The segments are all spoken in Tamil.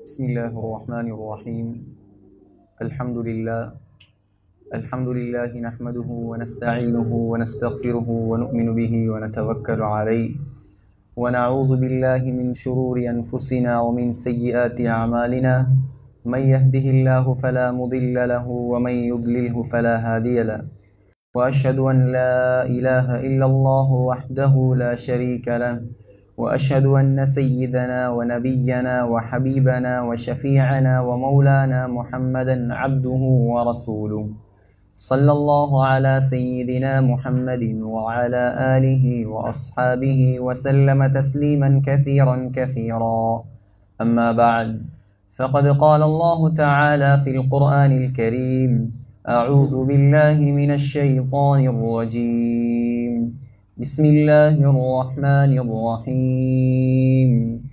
بسم الله الرحمن الرحيم الحمد لله الحمد لله نحمده ونستعينه ونستغفره ونؤمن به ونتوكل عليه ونعوذ بالله من شرور أنفسنا ومن سيئات أعمالنا من يهده الله فلا مضل له ومن يضلله فلا هادي له وأشهد أن لا إله إلا الله وحده لا شريك له وأشهد أن سيدنا ونبينا وحبيبنا وشفيعنا ومولانا محمدا عبده ورسوله صلى الله على سيدنا محمد وعلى آله وأصحابه وسلم تسليما كثيرا كثيرا أما بعد فقد قال الله تعالى في القرآن الكريم أعوذ بالله من الشيطان الرجيم بسم الله الرحمن الرحيم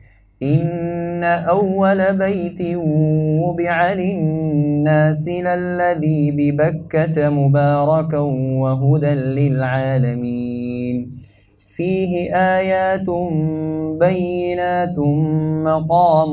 إن أول بيت وضع للناس للذي ببكة مباركا وهدى للعالمين فيه آيات بينات مقام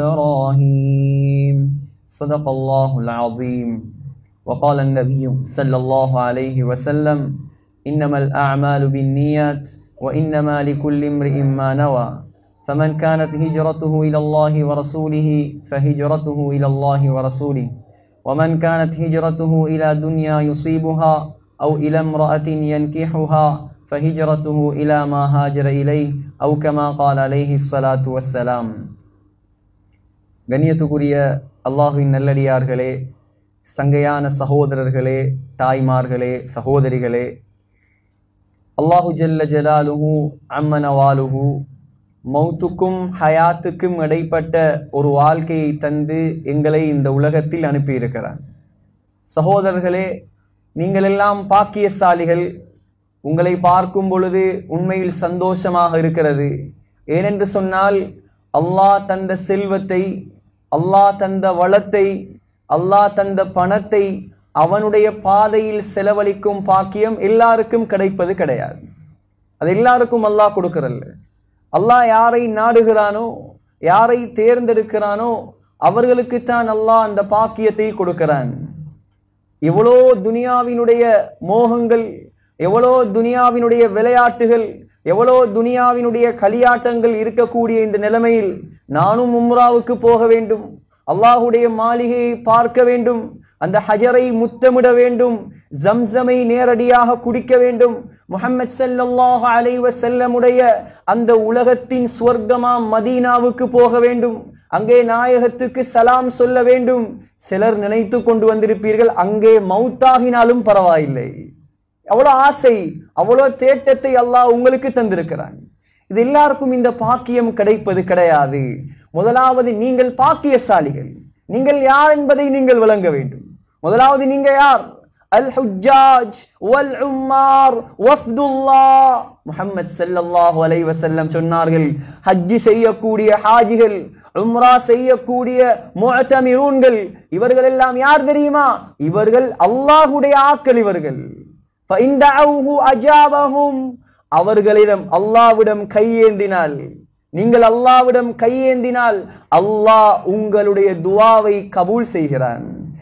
إبراهيم صدق الله العظيم وقال النبي صلى الله عليه وسلم إنما الأعمال بالنيات وإنما لكل امرئ ما نوى فمن كانت هجرته إلى الله ورسوله فهجرته إلى الله ورسوله ومن كانت هجرته إلى دنيا يصيبها أو إلى امرأة ينكحها فهجرته إلى ما هاجر إليه أو كما قال عليه الصلاة والسلام கண்ணியத்துக்குரிய அல்லாஹுவின் நல்லடியார்களே சங்கையான சகோதரர்களே தாய்மார்களே சகோதரிகளே அல்லாஹு ஜல்ல ஜலாலுஹு அம்மனவாலுஹு மௌத்துக்கும் ஹயாத்துக்கும் இடைப்பட்ட ஒரு வாழ்க்கையை தந்து எங்களை இந்த உலகத்தில் அனுப்பியிருக்கிறார் சகோதரர்களே நீங்கள் எல்லாம் பாக்கியசாலிகள் உங்களை பார்க்கும் பொழுது உண்மையில் சந்தோஷமாக இருக்கிறது ஏனென்று சொன்னால் அல்லாஹ் தந்த செல்வத்தை அல்லாஹ் தந்த வளத்தை அல்லாஹ் தந்த பணத்தை அவனுடைய பாதையில் செலவழிக்கும் பாக்கியம் எல்லாருக்கும் கிடைப்பது கிடையாது அது எல்லாருக்கும் அல்லாஹ் கொடுக்கறல்ல அல்லாஹ் யாரை நாடுகிறானோ யாரை தேர்ந்தெடுக்கிறானோ அவர்களுக்குத்தான் அல்லாஹ் அந்த பாக்கியத்தை கொடுக்கிறான் எவ்வளோ துனியாவினுடைய மோகங்கள் எவ்வளோ துனியாவினுடைய விளையாட்டுகள் எவ்வளோ துனியாவினுடைய களியாட்டங்கள் இருக்கக்கூடிய இந்த நிலைமையில் நானும் உம்ராவுக்கு போக வேண்டும் அல்லாஹுடைய மாளிகையை பார்க்க வேண்டும் அந்த ஹஜரை முத்தமிட வேண்டும் ஜம்சமை நேரடியாக குடிக்க வேண்டும் முகமது சல்லாஹ் அலைவ செல்லமுடைய அந்த உலகத்தின் சுவர்க்கமா மதீனாவுக்கு போக வேண்டும் அங்கே நாயகத்துக்கு சலாம் சொல்ல வேண்டும் சிலர் நினைத்து கொண்டு வந்திருப்பீர்கள் அங்கே மௌத்தாகினாலும் பரவாயில்லை அவ்வளோ ஆசை அவ்வளோ தேட்டத்தை அல்லாஹ் உங்களுக்கு தந்திருக்கிறான் இது எல்லாருக்கும் இந்த பாக்கியம் கிடைப்பது கிடையாது முதலாவது நீங்கள் பாக்கியசாலிகள் நீங்கள் யார் என்பதை நீங்கள் விளங்க வேண்டும் முதலாவது நீங்க யார் அல் ஹுஜாஜ் வல் உம்மார் வஃப்துல்லாஹ் முஹம்மது ஸல்லல்லாஹு அலைஹி வஸல்லம் சொன்னார்கள் ஹஜ் செய்யக்கூடிய ஹாஜிகள் உம்ரா செய்யக்கூடிய முஅத்தமிரூன்கள் இவர்கள் எல்லாம் யார் தெரியுமா இவர்கள் அல்லாஹ்வுடைய ஆக்கள் இவர்கள் அவர்களிடம் அல்லாவிடம் கையேந்தினால் நீங்கள் அல்லாவிடம் கையேந்தினால் அல்லாஹ் உங்களுடைய துவாவை கபூல் செய்கிறான்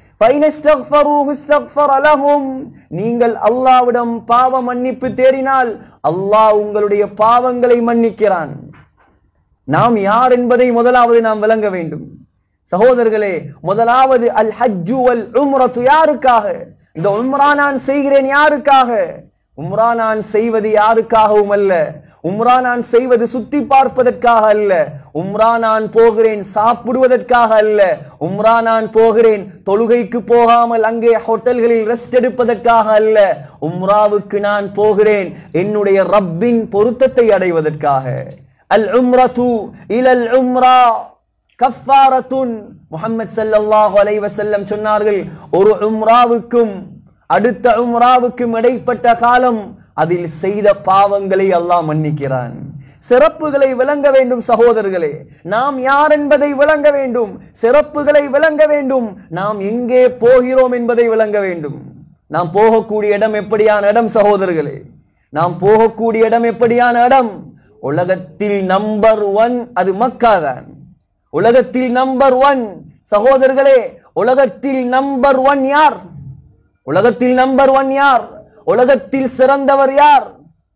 நீங்கள் அல்லாவிடம் பாவ மன்னிப்பு தேடினால் அல்லாஹ் உங்களுடைய பாவங்களை மன்னிக்கிறான் நாம் யார் என்பதை முதலாவது நாம் விளங்க வேண்டும் சகோதரர்களே முதலாவது அல் ஹஜ்ஜு அல் உம்ரத்து யாருக்காக இந்த உம்ரா நான் செய்கிறேன் யாருக்காக உம்ரா நான் செய்வது யாருக்காகவும் அல்ல உம்ரா நான் செய்வது சுத்தி பார்ப்பதற்காக அல்ல உம்ரா நான் போகிறேன் சாப்பிடுவதற்காக அல்ல உம்ரா நான் போகிறேன் தொழுகைக்கு போகாமல் அங்கே ஹோட்டல்களில் ரெஸ்ட் எடுப்பதற்காக அல்ல உம்ராவுக்கு நான் போகிறேன் என்னுடைய ரப்பின் பொருத்தத்தை அடைவதற்காக அல் உம்ரது இலல் உம்ரா கஃபாரத்துன் முகமது சல்லல்லாஹு அலைஹி வஸல்லம் சொன்னார்கள் ஒரு உம்ராவுக்கும் அடுத்த உம்ராவுக்கும் இடைப்பட்ட காலம் அதில் செய்த பாவங்களை அல்லாஹ் மன்னிக்கிறான் சிறப்புகளை விளங்க வேண்டும் சகோதரர்களே நாம் யார் என்பதை விளங்க வேண்டும் சிறப்புகளை விளங்க வேண்டும் நாம் எங்கே போகிறோம் என்பதை விளங்க வேண்டும் நாம் போகக்கூடிய இடம் எப்படியான இடம் சகோதரர்களே நாம் போகக்கூடிய இடம் எப்படியான இடம் உலகத்தில் நம்பர் ஒன் அது மக்கா தான் உலகத்தில் நம்பர் ஒன் சகோதரர்களே உலகத்தில் நம்பர் ஒன் யார் உலகத்தில் நம்பர் ஒன் யார் உலகத்தில் சிறந்தவர் யார்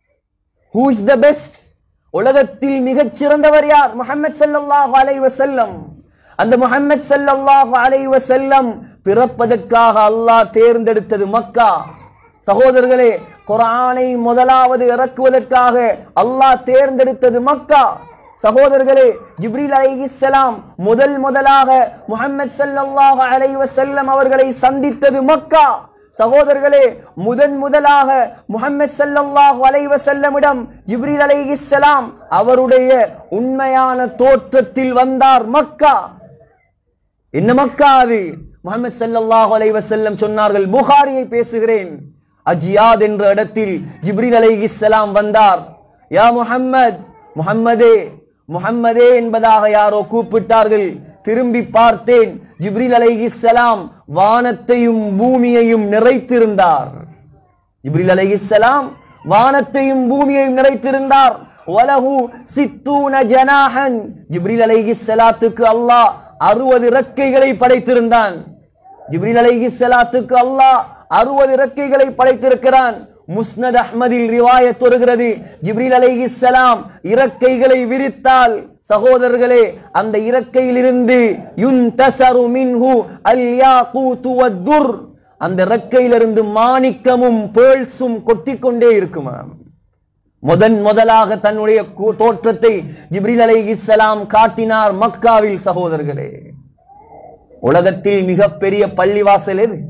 ஹூ இஸ் த பெஸ்ட் உலகத்தில் மிகச் சிறந்தவர் யார் முஹம்மது ஸல்லல்லாஹு அலைஹி வஸல்லம் அந்த முஹம்மது ஸல்லல்லாஹு அலைஹி வஸல்லம் பிறப்பதற்காக அல்லாஹ் தேர்ந்தெடுத்தது மக்கா சகோதரர்களே குர்ஆனை முதலாவது இறக்குவதற்காக அல்லாஹ் தேர்ந்தெடுத்தது மக்கா சகோதரர்களே ஜிப்ரீல் அலைஹிஸ்ஸலாம் முதல் முதலாக முஹம்மது ஸல்லல்லாஹு அலைஹி வஸல்லம் அவர்களை சந்தித்தது மக்கா சகோதரர்களே முதன் முதலாக முஹம்மது ஸல்லல்லாஹு அலைஹி வஸல்லமிடம் ஜிப்ரீல் அலைஹிஸ்ஸலாம் அவருடைய உண்மையான தோற்றத்தில் வந்தார் மக்கா என்ன மக்கா அது முஹம்மது ஸல்லல்லாஹு அலைஹி வஸல்லம் சொன்னார்கள் புகாரியை பேசுகிறேன் அஜியாத் என்ற இடத்தில் ஜிப்ரீல் அலைஹிஸ்ஸலாம் வந்தார் யா முஹம்மத் முஹம்மதே முஹம்மதே என்பதாக யாரோ கூப்பிட்டார்கள் திரும்பி பார்த்தேன் ஜிப்ரீல் அலைஹிஸ்ஸலாம் வானத்தையும் பூமியையும் நிறைத்திருந்தார் ஜிப்ரீல் அலைஹிஸ்ஸலாம் வானத்தையும் பூமியையும் நிறைத்திருந்தார் வலஹு சித்தூன ஜனாஹன் ஜிப்ரீல் அலைஹிஸ்ஸலாத்துக்கு அல்லாஹ் அறுபது இறக்கைகளை படைத்திருந்தான் ஜிப்ரீல் அலைஹிஸ்ஸலாத்துக்கு அல்லாஹ் அறுபது இறக்கைகளை படைத்திருக்கிறான் முஸ்னத் அஹ்மதில் ரிவாயத் வருகிறது ஜிப்ரீல் அலைஹிஸ்ஸலாம் இறக்கைகளை விரித்தால் சகோதரர்களே அந்த இறக்கையிலிருந்து யுன்தசரு மின்ஹு அல் யாகூத்து வத்துர் அந்த இறக்கையிலிருந்து மாணிக்கமும் பேழ்ஸும் கொட்டிக்கொண்டே இருக்குமாம் முதன் முதலாக தன்னுடைய கூ- தோற்றத்தை ஜிப்ரீல் அலைஹிஸ்ஸலாம் காட்டினார் மக்காவில் சகோதரர்களே உலகத்தில் மிகப்பெரிய பள்ளிவாசல் எது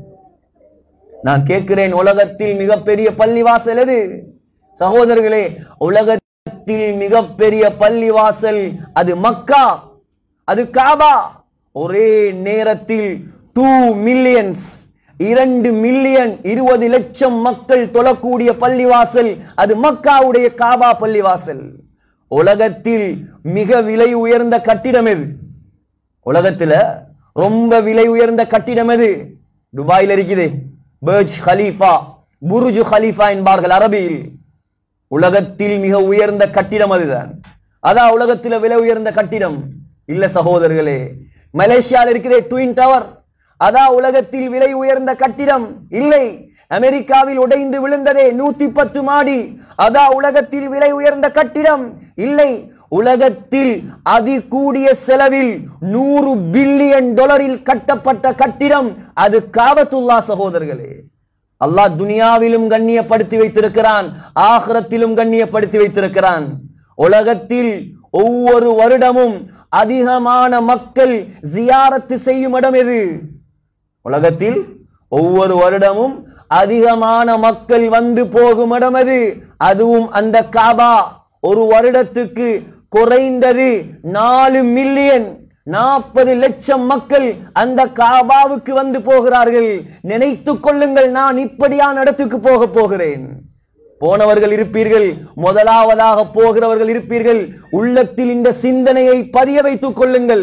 நான் கேட்கிறேன் உலகத்தில் மிகப்பெரிய பள்ளிவாசல் எது சகோதரர்களே உலகத்தில் மிகப்பெரிய பள்ளிவாசல் அது மக்கா அது காபா ஒரே நேரத்தில் டூ மில்லியன்ஸ் இரண்டு மில்லியன் இருபது லட்சம் மக்கள் தொழக்கூடிய பள்ளிவாசல் அது மக்காவுடைய காபா பள்ளிவாசல் உலகத்தில் மிக விலை உயர்ந்த கட்டிடம் எது உலகத்துல ரொம்ப விலை உயர்ந்த கட்டிடம் எது துபாயில் இருக்குது பர்ஜ் khalifa புருஜ் khalifa என்பார்கள் அரபியில் உலகத்தில் மிக உயர்ந்த கட்டிடம் அதுதான் அதான் உலகத்தில் விலை உயர்ந்த கட்டிடம் இல்ல சகோதரர்களே மலேசியாவில் இருக்கிற ட்வின் டவர் அதான் உலகத்தில் விலை உயர்ந்த கட்டிடம் இல்லை அமெரிக்காவில் உடைந்து விழுந்ததே நூத்தி பத்து மாடி அதான் உலகத்தில் விலை உயர்ந்த கட்டிடம் இல்லை உலகத்தில் அதிகூடிய செலவில் நூறு பில்லியன் டாலரில் கட்டப்பட்ட கட்டிடம் அது காபத்துல்லா சகோதரர்களே அல்லாஹ் துனியாவிலும் கண்ணியப்படுத்தி வைத்திருக்கிறான் ஆகிரத்திலும் கண்ணியப்படுத்தி வைத்திருக்கிறான் உலகத்தில் ஒவ்வொரு வருடமும் அதிகமான மக்கள் ஜியாரத்து செய்யும் இடம் எது உலகத்தில் ஒவ்வொரு வருடமும் அதிகமான மக்கள் வந்து போகும் இடம் எது அதுவும் அந்த காபா ஒரு வருடத்துக்கு குறைந்தது நாலு மில்லியன் நாற்பது லட்சம் மக்கள் அந்த காபாவுக்கு வந்து போகிறார்கள் நினைத்துக் கொள்ளுங்கள் நான் இப்படியான இடத்துக்கு போக போகிறேன் போனவர்கள் இருப்பீர்கள் முதலாவதாக போகிறவர்கள் இருப்பீர்கள் உள்ளத்தில் இந்த சிந்தனையை பதிய வைத்துக் கொள்ளுங்கள்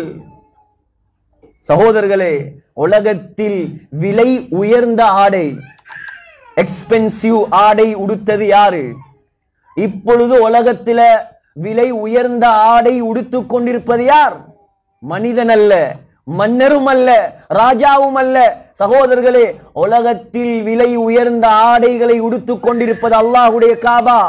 சகோதரர்களே உலகத்தில் விலை உயர்ந்த ஆடை எக்ஸ்பென்சிவ் ஆடை உடுத்தது யாரு இப்பொழுது உலகத்தில விலை உயர்ந்த ஆடை உடுத்துக் கொண்டிருப்பது யார் மனிதன் அல்ல மன்னரும் அல்ல ராஜாவும் அல்ல சகோதரர்களே உலகத்தில் விலை உயர்ந்த ஆடைகளை உடுத்துக் கொண்டிருப்பது அல்லாஹுடைய காபா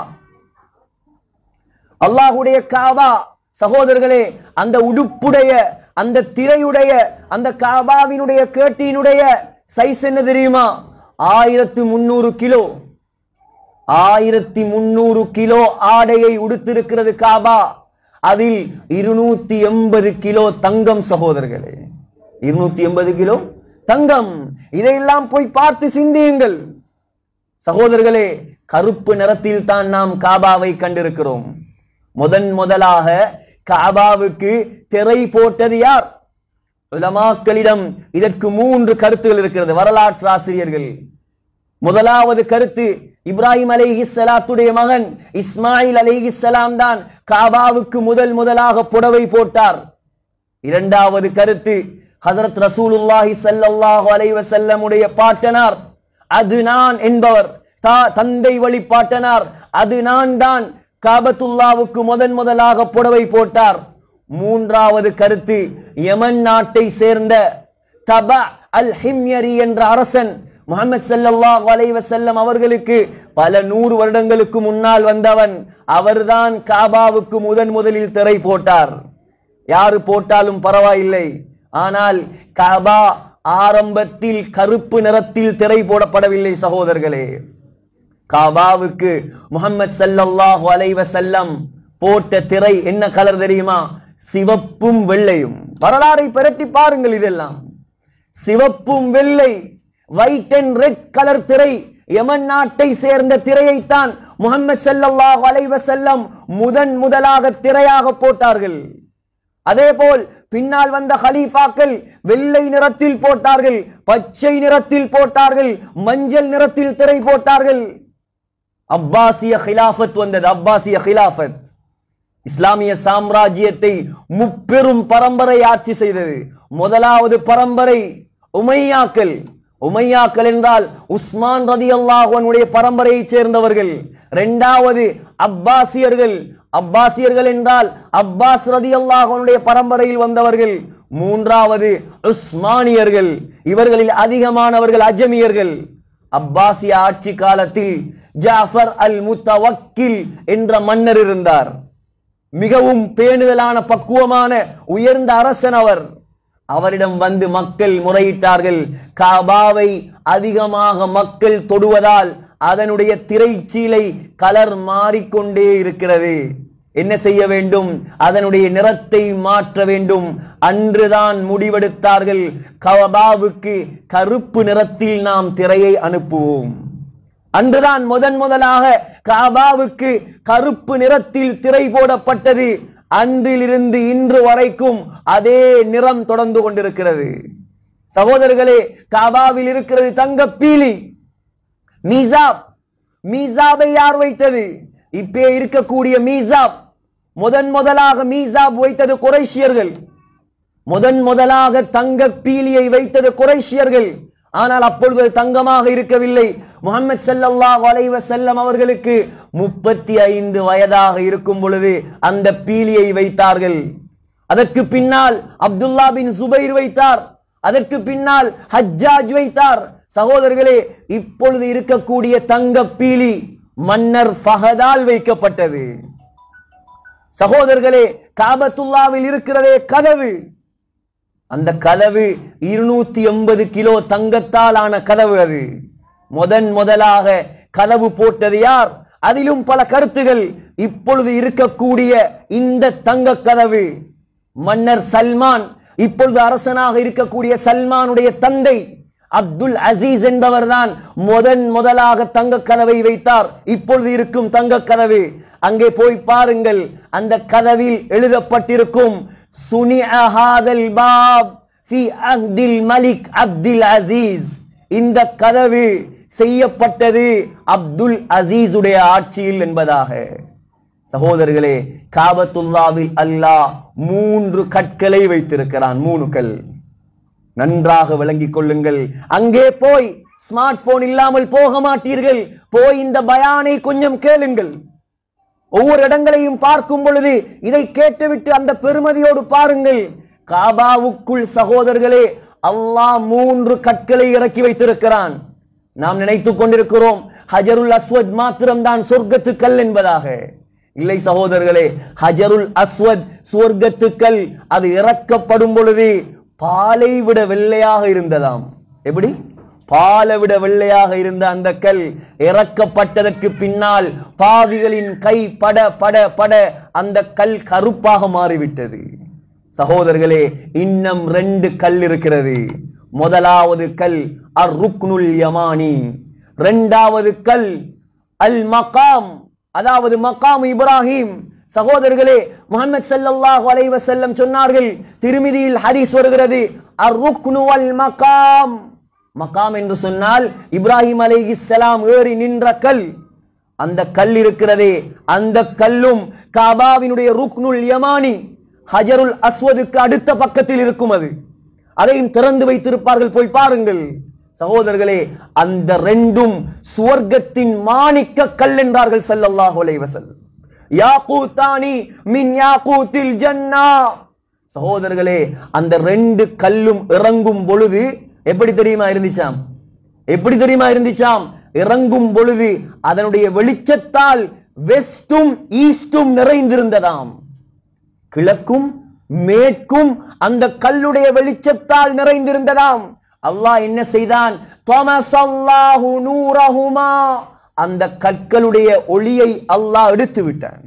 அல்லாஹுடைய காபா சகோதரர்களே அந்த உடுப்புடைய அந்த திரையுடைய அந்த காபாவினுடைய கேட்டினுடைய சைஸ் என்ன தெரியுமா ஆயிரத்து முன்னூறு கிலோ ஆயிரத்தி முன்னூறு கிலோ ஆடையை உடுத்திருக்கிறது காபா அதில் இருநூத்தி எண்பது கிலோ தங்கம் சகோதரர்களே இருநூத்தி எண்பது கிலோ தங்கம் இதையெல்லாம் போய் பார்த்து சிந்தியுங்கள் சகோதரர்களே கருப்பு நிறத்தில் தான் நாம் காபாவை கண்டிருக்கிறோம் முதன் முதலாக காபாவுக்கு திரை போட்டது யார் உலமாக்களிடம் இதற்கு மூன்று கருத்துகள் இருக்கிறது வரலாற்று ஆசிரியர்கள் முதலாவது கருத்து இப்ராஹிம் அலைஹிஸ்ஸலாத்துடைய மகன் இஸ்மாயில் அலைஹிஸ்ஸலாம் தான் காபாவுக்கு முதல் முதலாக புடவை போட்டார் இரண்டாவது கருத்து ஹசரத் ரசூலுல்லாஹி ஸல்லல்லாஹு அலைஹி வஸல்லமுடைய பாட்டனார் அது நான் என்பவர் தா- தந்தை வழி பாட்டனார் அது நான் தான் காபத்துல்லாவுக்கு முதன் முதலாக புடவை போட்டார் மூன்றாவது கருத்து யமன் நாட்டை சேர்ந்த தப அல் ஹிம்யரி என்ற அரசன் முகமது ஸல்லல்லாஹு அலைஹி வஸல்லம் அவர்களுக்கு பல நூறு வருடங்களுக்கு முன்னால் வந்தவன் அவர்தான் காபாவுக்கு முதன் முதலில் திரை போட்டார் யாரு போட்டாலும் பரவாயில்லை ஆனால் காபா ஆரம்பத்தில் கருப்பு நிறத்தில் திரை போடப்படவில்லை சகோதரர்களே காபாவுக்கு முகமது ஸல்லல்லாஹு அலைஹி வஸல்லம் போட்ட திரை என்ன கலர் தெரியுமா சிவப்பும் வெள்ளையும் வரலாறை பிரட்டி பாருங்கள் இதெல்லாம் சிவப்பும் வெள்ளை ஒயிட் அண்ட் ரெட் கலர் திரை யமன் நாட்டை சேர்ந்த திரையைத்தான் முகமது ஸல்லல்லாஹு அலைஹி வஸல்லம் முதன் முதலாக திரையாக போட்டார்கள் அதேபோல் பின்னால் வந்த ஹலீஃபாக்கள் வெள்ளை நிறத்தில் போட்டார்கள் பச்சை நிறத்தில் போட்டார்கள் மஞ்சள் நிறத்தில் திரை போட்டார்கள் அப்பாசிய ஹிலாஃபத் வந்தது அப்பாசிய ஹிலாஃபத் இஸ்லாமிய சாம்ராஜ்யத்தை முப்பெரும் பரம்பரை ஆட்சி செய்தது முதலாவது பரம்பரை உமையாக்கள் உமையாக்கள் என்றால் உஸ்மான் ரதி அல்லாஹனுடைய பரம்பரையைச் சேர்ந்தவர்கள் இரண்டாவது அப்பாசியர்கள் அப்பாசியர்கள் என்றால் அப்பாஸ் ரதி அல்லாஹனுடைய பரம்பரையில் வந்தவர்கள் மூன்றாவது உஸ்மானியர்கள் இவர்களில் அதிகமானவர்கள் அஜமியர்கள் அப்பாசிய ஆட்சி காலத்தில் ஜாஃபர் அல் முத்தவக்கில் என்ற மன்னர் இருந்தார் மிகவும் பேணுதலான பக்குவமான உயர்ந்த அரசன் அவர் அவரிடம் வந்து மக்கள் முறையிட்டார்கள் காபாவை அதிகமாக மக்கள் தொடுவதால் அதனுடைய திரைச்சீலை கலர் மாறிக்கொண்டே இருக்கிறது என்ன செய்ய வேண்டும் அதனுடைய நிறத்தை மாற்ற வேண்டும் அன்றுதான் முடிவெடுத்தார்கள் கபாவுக்கு கருப்பு நிறத்தில் நாம் திரையை அனுப்புவோம் அன்றுதான் முதன் முதலாக காபாவுக்கு கருப்பு நிறத்தில் திரை போடப்பட்டது அன்றிலிருந்து இன்று வரைக்கும் அதே நிறம் தொடர்ந்து கொண்டிருக்கிறது சகோதரர்களே காபாவில் இருக்கிறது தங்க பீலி மீசாப் மீசாபை யார் வைத்தது இப்பே இருக்கக்கூடிய மீசாப் முதன் முதலாக மீசாப் வைத்தது குறைஷியர்கள் முதன் முதலாக தங்க பீலியை வைத்தது குறைஷியர்கள் ஆனால் அப்பொழுது அது தங்கமாக இருக்கவில்லை முகமது ஸல்லல்லாஹு அலைஹி வஸல்லம் அவர்களுக்கு முப்பத்தி ஐந்து வயதாக இருக்கும் பொழுது அந்த பீலியை வைத்தார்கள் அதற்கு பின்னால் அப்துல்லா பின் சுபைர் வைத்தார் அதற்கு பின்னால் ஹஜ்ஜாஜ் வைத்தார் சகோதரர்களே இப்பொழுது இருக்கக்கூடிய தங்க பீலி மன்னர் ஃபஹதால் வைக்கப்பட்டது சகோதரர்களே காபத்துல்லாவில் இருக்கிறதே கதவு அந்த கதவு இருநூத்தி எண்பது கிலோ தங்கத்தால் ஆன கதவு அது முதன் முதலாக கதவு போட்டது யார் அதிலும் பல கருத்துகள் இப்பொழுது இருக்கக்கூடிய இந்த தங்க கதவு மன்னர் சல்மான் இப்பொழுது அரசனாக இருக்கக்கூடிய சல்மானுடைய தந்தை அப்துல் அசீஸ் என்பவர்தான் முதன் முதலாக தங்க கதவை வைத்தார் இப்பொழுது இருக்கும் தங்க கதவு அங்கே போய் பாருங்கள் அந்த கதவில் எழுதப்பட்டிருக்கும் சுனி அஹாதல் பாப் ஃபி அஹ்தில் மலிக் அப்துல் அசீஸ் இந்த கதவு செய்யப்பட்டது அப்துல் அசீஸுடைய ஆட்சியில் என்பதாக சகோதரர்களே காபத்துல்லாவில் அல்லாஹ் மூன்று கற்களை வைத்திருக்கிறான் மூணு கல் நன்றாக விளங்கிக் கொள்ளுங்கள் அங்கே போய் ஸ்மார்ட் போன் இல்லாமல் போக மாட்டீர்கள் போய் இந்த பயானை கொஞ்சம் கேளுங்கள் ஒவ்வொரு இடங்களையும் பார்க்கும் பொழுது இதை கேட்டுவிட்டு அந்த பெருமதியோடு பாருங்கள் காபாவுக்குள் சகோதரர்களே அல்லாஹ் மூன்று கற்களை இறக்கி வைத்திருக்கிறான் நாம் நினைத்துக் கொண்டிருக்கிறோம் ஹஜருல் அஸ்வத் மாத்திரம்தான் சொர்க்கத்து கல் என்பதாக இல்லை சகோதரர்களே ஹஜருல் அஸ்வத் சொர்க்கத்துக்கல் அது இறக்கப்படும் பொழுது பாலை விட வெள்ளையாக இருந்ததாம் எப்படி பாலை விட வெள்ளையாக இருந்த அந்த கல் இறக்கப்பட்டதற்கு பின்னால் பாவிகளின் கை பட பட பட அந்த கல் கருப்பாக மாறிவிட்டது சகோதரர்களே இன்னும் ரெண்டு கல் இருக்கிறது முதலாவது கல் அர் ருக்னுல் யமானி இரண்டாவது கல் அல் மகாம் அதாவது மகாம் இப்ராஹிம் சகோதரர்களே முகமது ஸல்லல்லாஹு அலைஹி வஸல்லம் சொன்னார்கள் திருமிதியில் ஹதீஸ் வருகிறது அர் ருக்னு வல் மகாம் மகாம் என்று சொன்னால் இப்ராஹிம் அலைஹிஸ்ஸலாம் ஏறி நின்ற கல் அந்த கல் இருக்கிறதே அந்த கல்லும் காபாவினுடைய ருக்னுல் யமானி ஹஜருல் அஸ்வதுக்கு அடுத்த பக்கத்தில் இருக்கும் அது அதையும் திறந்து வைத்திருப்பார்கள் போய் பாருங்கள் சகோதரர்களே அந்த ரெண்டும் சுவர்க்கத்தின் மாணிக்க கல் என்றார்கள் ஸல்லல்லாஹு அலைஹி வஸல்லம் யாக்கூத்தானி மின் யாக்கூத்தில் ஜன்னா சகோதரர்களே அந்த ரெண்டு கல்லும் இறங்கும் பொழுது எப்படி தெரியுமா இருந்துச்சாம் எப்படி தெரியுமா இருந்துச்சாம் இறங்கும் பொழுது அதனுடைய வெளிச்சத்தால் வெஸ்டும் ஈஸ்டும் நிறைந்திருந்ததாம் கிழக்கும் மேற்கும் அந்த கல்லுடைய வெளிச்சத்தால் நிறைந்திருந்ததாம் அல்லாஹ் என்ன செய்தான் தொமசல்லாஹு நூரஹுமா அந்த கற்களுடைய ஒளியை அல்லாஹ் எடுத்து விட்டான்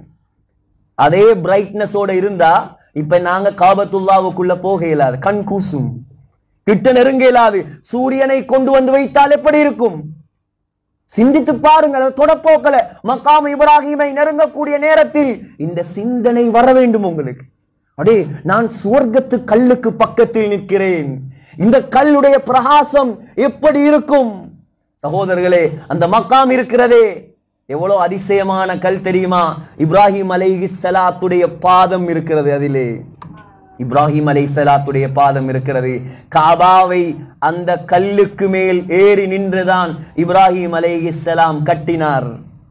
அதே பிரைட்னஸோட இருந்தா இப்ப நாங்க காபத்துல்லாவுக்குள்ள போக இயலாது கண் கூசும் கிட்ட நெருங்க இயலாது சூரியனை கொண்டு வந்து வைத்தால் எப்படி இருக்கும் சிந்தித்து பாருங்கள் தொடப்போக்கல மக்காம் இப்ராஹிமை நெருங்கக்கூடிய நேரத்தில் இந்த சிந்தனை வர வேண்டும் உங்களுக்கு அடே நான் சுவர்க்கத்து கல்லுக்கு பக்கத்தில் நிற்கிறேன் இந்த கல்லுடைய பிரகாசம் எப்படி இருக்கும் சகோதரர்களே அந்த மக்காம் இருக்கிறதே எவ்வளவு அதிசயமான கல் தெரியுமா இப்ராஹிம் அலைஹி ஸலாத்துடைய பாதம் இருக்கிறது அதிலே இப்ராஹிம் அலை சலாத்துடைய பாதம் இருக்கிறது காபாவை அந்த கல்லுக்கு மேல் ஏறி நின்றுதான் இப்ராஹிம் அலைஹிஸ்ஸலாம் கட்டினார்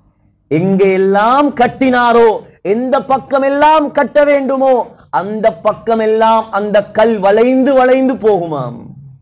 எங்கெல்லாம் கட்டினாரோ எந்த பக்கமெல்லாம் கட்ட வேண்டுமோ அந்த பக்கமெல்லாம் அந்த கல் வளைந்து வளைந்து போகுமாம்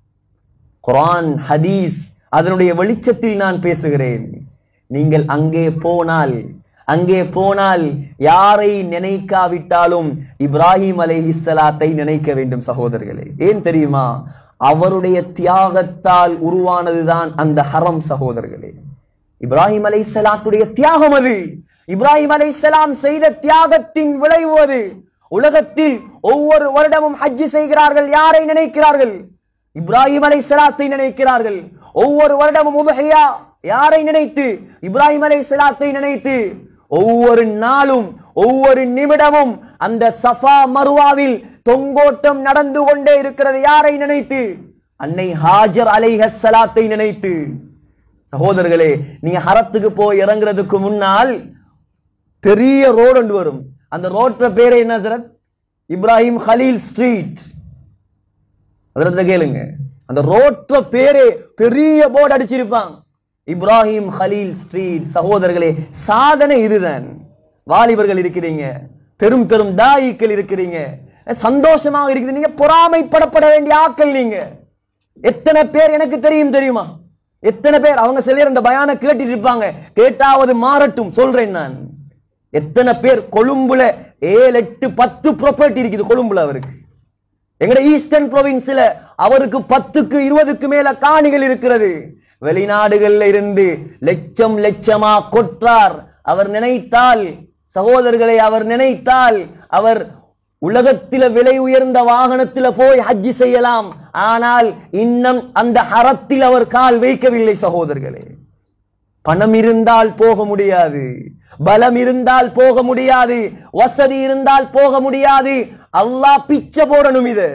குர்ஆன் ஹதீஸ் அதனுடைய வெளிச்சத்தில் நான் பேசுகிறேன் நீங்கள் அங்கே போனால் அங்கே போனால் யாரை நினைக்காவிட்டாலும் இப்ராஹிம் அலைஹிஸ்ஸலாத்தை நினைக்க வேண்டும் சகோதரர்களே ஏன் தெரியுமா அவருடைய தியாகத்தால் உருவானதுதான் அந்த ஹரம் சகோதரர்களே இப்ராஹிம் அலைஹிஸ்ஸலாத்துடைய தியாகம் அது இப்ராஹிம் அலைஹிஸ்ஸலாம் செய்த தியாகத்தின் விளைவு அது உலகத்தில் ஒவ்வொரு வருடமும் ஹஜ்ஜி செய்கிறார்கள் யாரை நினைக்கிறார்கள் இப்ராஹிம் அலைஹிஸ்ஸலாத்தை நினைக்கிறார்கள் ஒவ்வொரு வருடமும் உதுஹியா யாரை நினைத்து இப்ராஹிம் அலைஹிஸ்ஸலாத்தை நினைத்து ஒவ்வொரு நாளும் ஒவ்வொரு நிமிடமும் அந்த சஃபா மருவாவில் தொங்கோட்டம் நடந்து கொண்டே இருக்கிறது யாரை நினைத்து அன்னை ஹாஜர் அலைஹஸ்ஸலாத்தை நினைத்து சகோதரர்களே நீங்க ஹரத்துக்கு போய் இறங்குறதுக்கு முன்னால் பெரிய ரோடு ஒன்று வரும் அந்த ரோட்ல பேரு என்ன ஹசரத் இப்ராஹிம் ஹலீல் ஸ்ட்ரீட் அதுல கேளுங்க அந்த ரோட்ல பேரே பெரிய போர்டு அடிச்சிருப்பாங்க இப்ராஹிம் ஹலீல் ஸ்ட்ரீட் சகோதரர்களே சாதனை இதுதான் வாலிபர்கள் இருக்கிறீங்க பெரும் பெரும் தாயிக்கள் இருக்கிறீங்க சந்தோஷமாக இருக்குது நீங்க பொறாமைப்படப்பட வேண்டிய ஆட்கள் நீங்க எத்தனை பேர் எனக்கு தெரியும் தெரியுமா எத்தனை பேர் அவங்க சிலர் இந்த பயான கேட்டுட்டு இருப்பாங்க கேட்டாவது மாறட்டும் சொல்றேன் நான் எத்தனை பேர் கொழும்புல ஏழு எட்டு பத்து ப்ராப்பர்ட்டி இருக்குது கொழும்புல அவருக்கு எங்கட ஈஸ்டர்ன் ப்ரொவின்ஸ்ல அவருக்கு பத்துக்கு இருபதுக்கு மேல காணிகள் இருக்கிறது வெளிநாடுகள்ல இருந்து லட்சம் லட்சமா கொற்றார் அவர் நினைத்தால் சகோதரர்களை அவர் நினைத்தால் அவர் உலகத்தில விலை உயர்ந்த வாகனத்தில போய் ஹஜ்ஜி செய்யலாம் ஆனால் இன்னும் அந்த ஹரத்தில் அவர் கால் வைக்கவில்லை சகோதரர்களே பணம் இருந்தால் போக முடியாது பலம் இருந்தால் போக முடியாது வசதி இருந்தால் போக முடியாது அல்லாஹ் பிச்சை போடணும் இது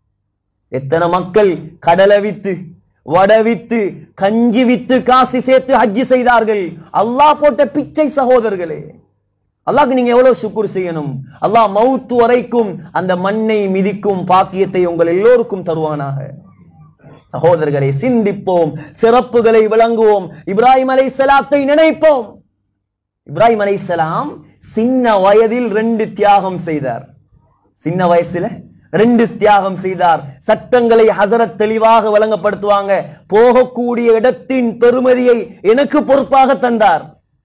எத்தனை மக்கள் கடலை வித்து வடை வித்து கஞ்சி வித்து காசு சேர்த்து ஹஜ்ஜி செய்தார்கள் அல்லாஹ் போட்ட பிச்சை சகோதரர்களே அல்லாஹ்க்கு நீங்க எவ்வளவு சுக்குர் செய்யணும் அல்லாஹ் மவுத்து வரைக்கும் அந்த மண்ணை மிதிக்கும் பாக்கியத்தை உங்கள் எல்லோருக்கும் தருவானாக சகோதரர்களை சிந்திப்போம் சிறப்புகளை விளங்குவோம் இப்ராஹிம் அலை சலாத்தை நினைப்போம் இப்ராஹிம் அலை சலாம் சின்ன வயதில் ரெண்டு தியாகம் செய்தார் சின்ன வயசுல ரெண்டு தியாகம் செய்தார் சட்டங்களை ஹசரத் தெளிவாக வழங்கப்படுத்துவாங்க போகக்கூடிய இடத்தின் பெருமதியை எனக்கு பொறுப்பாக தந்தார்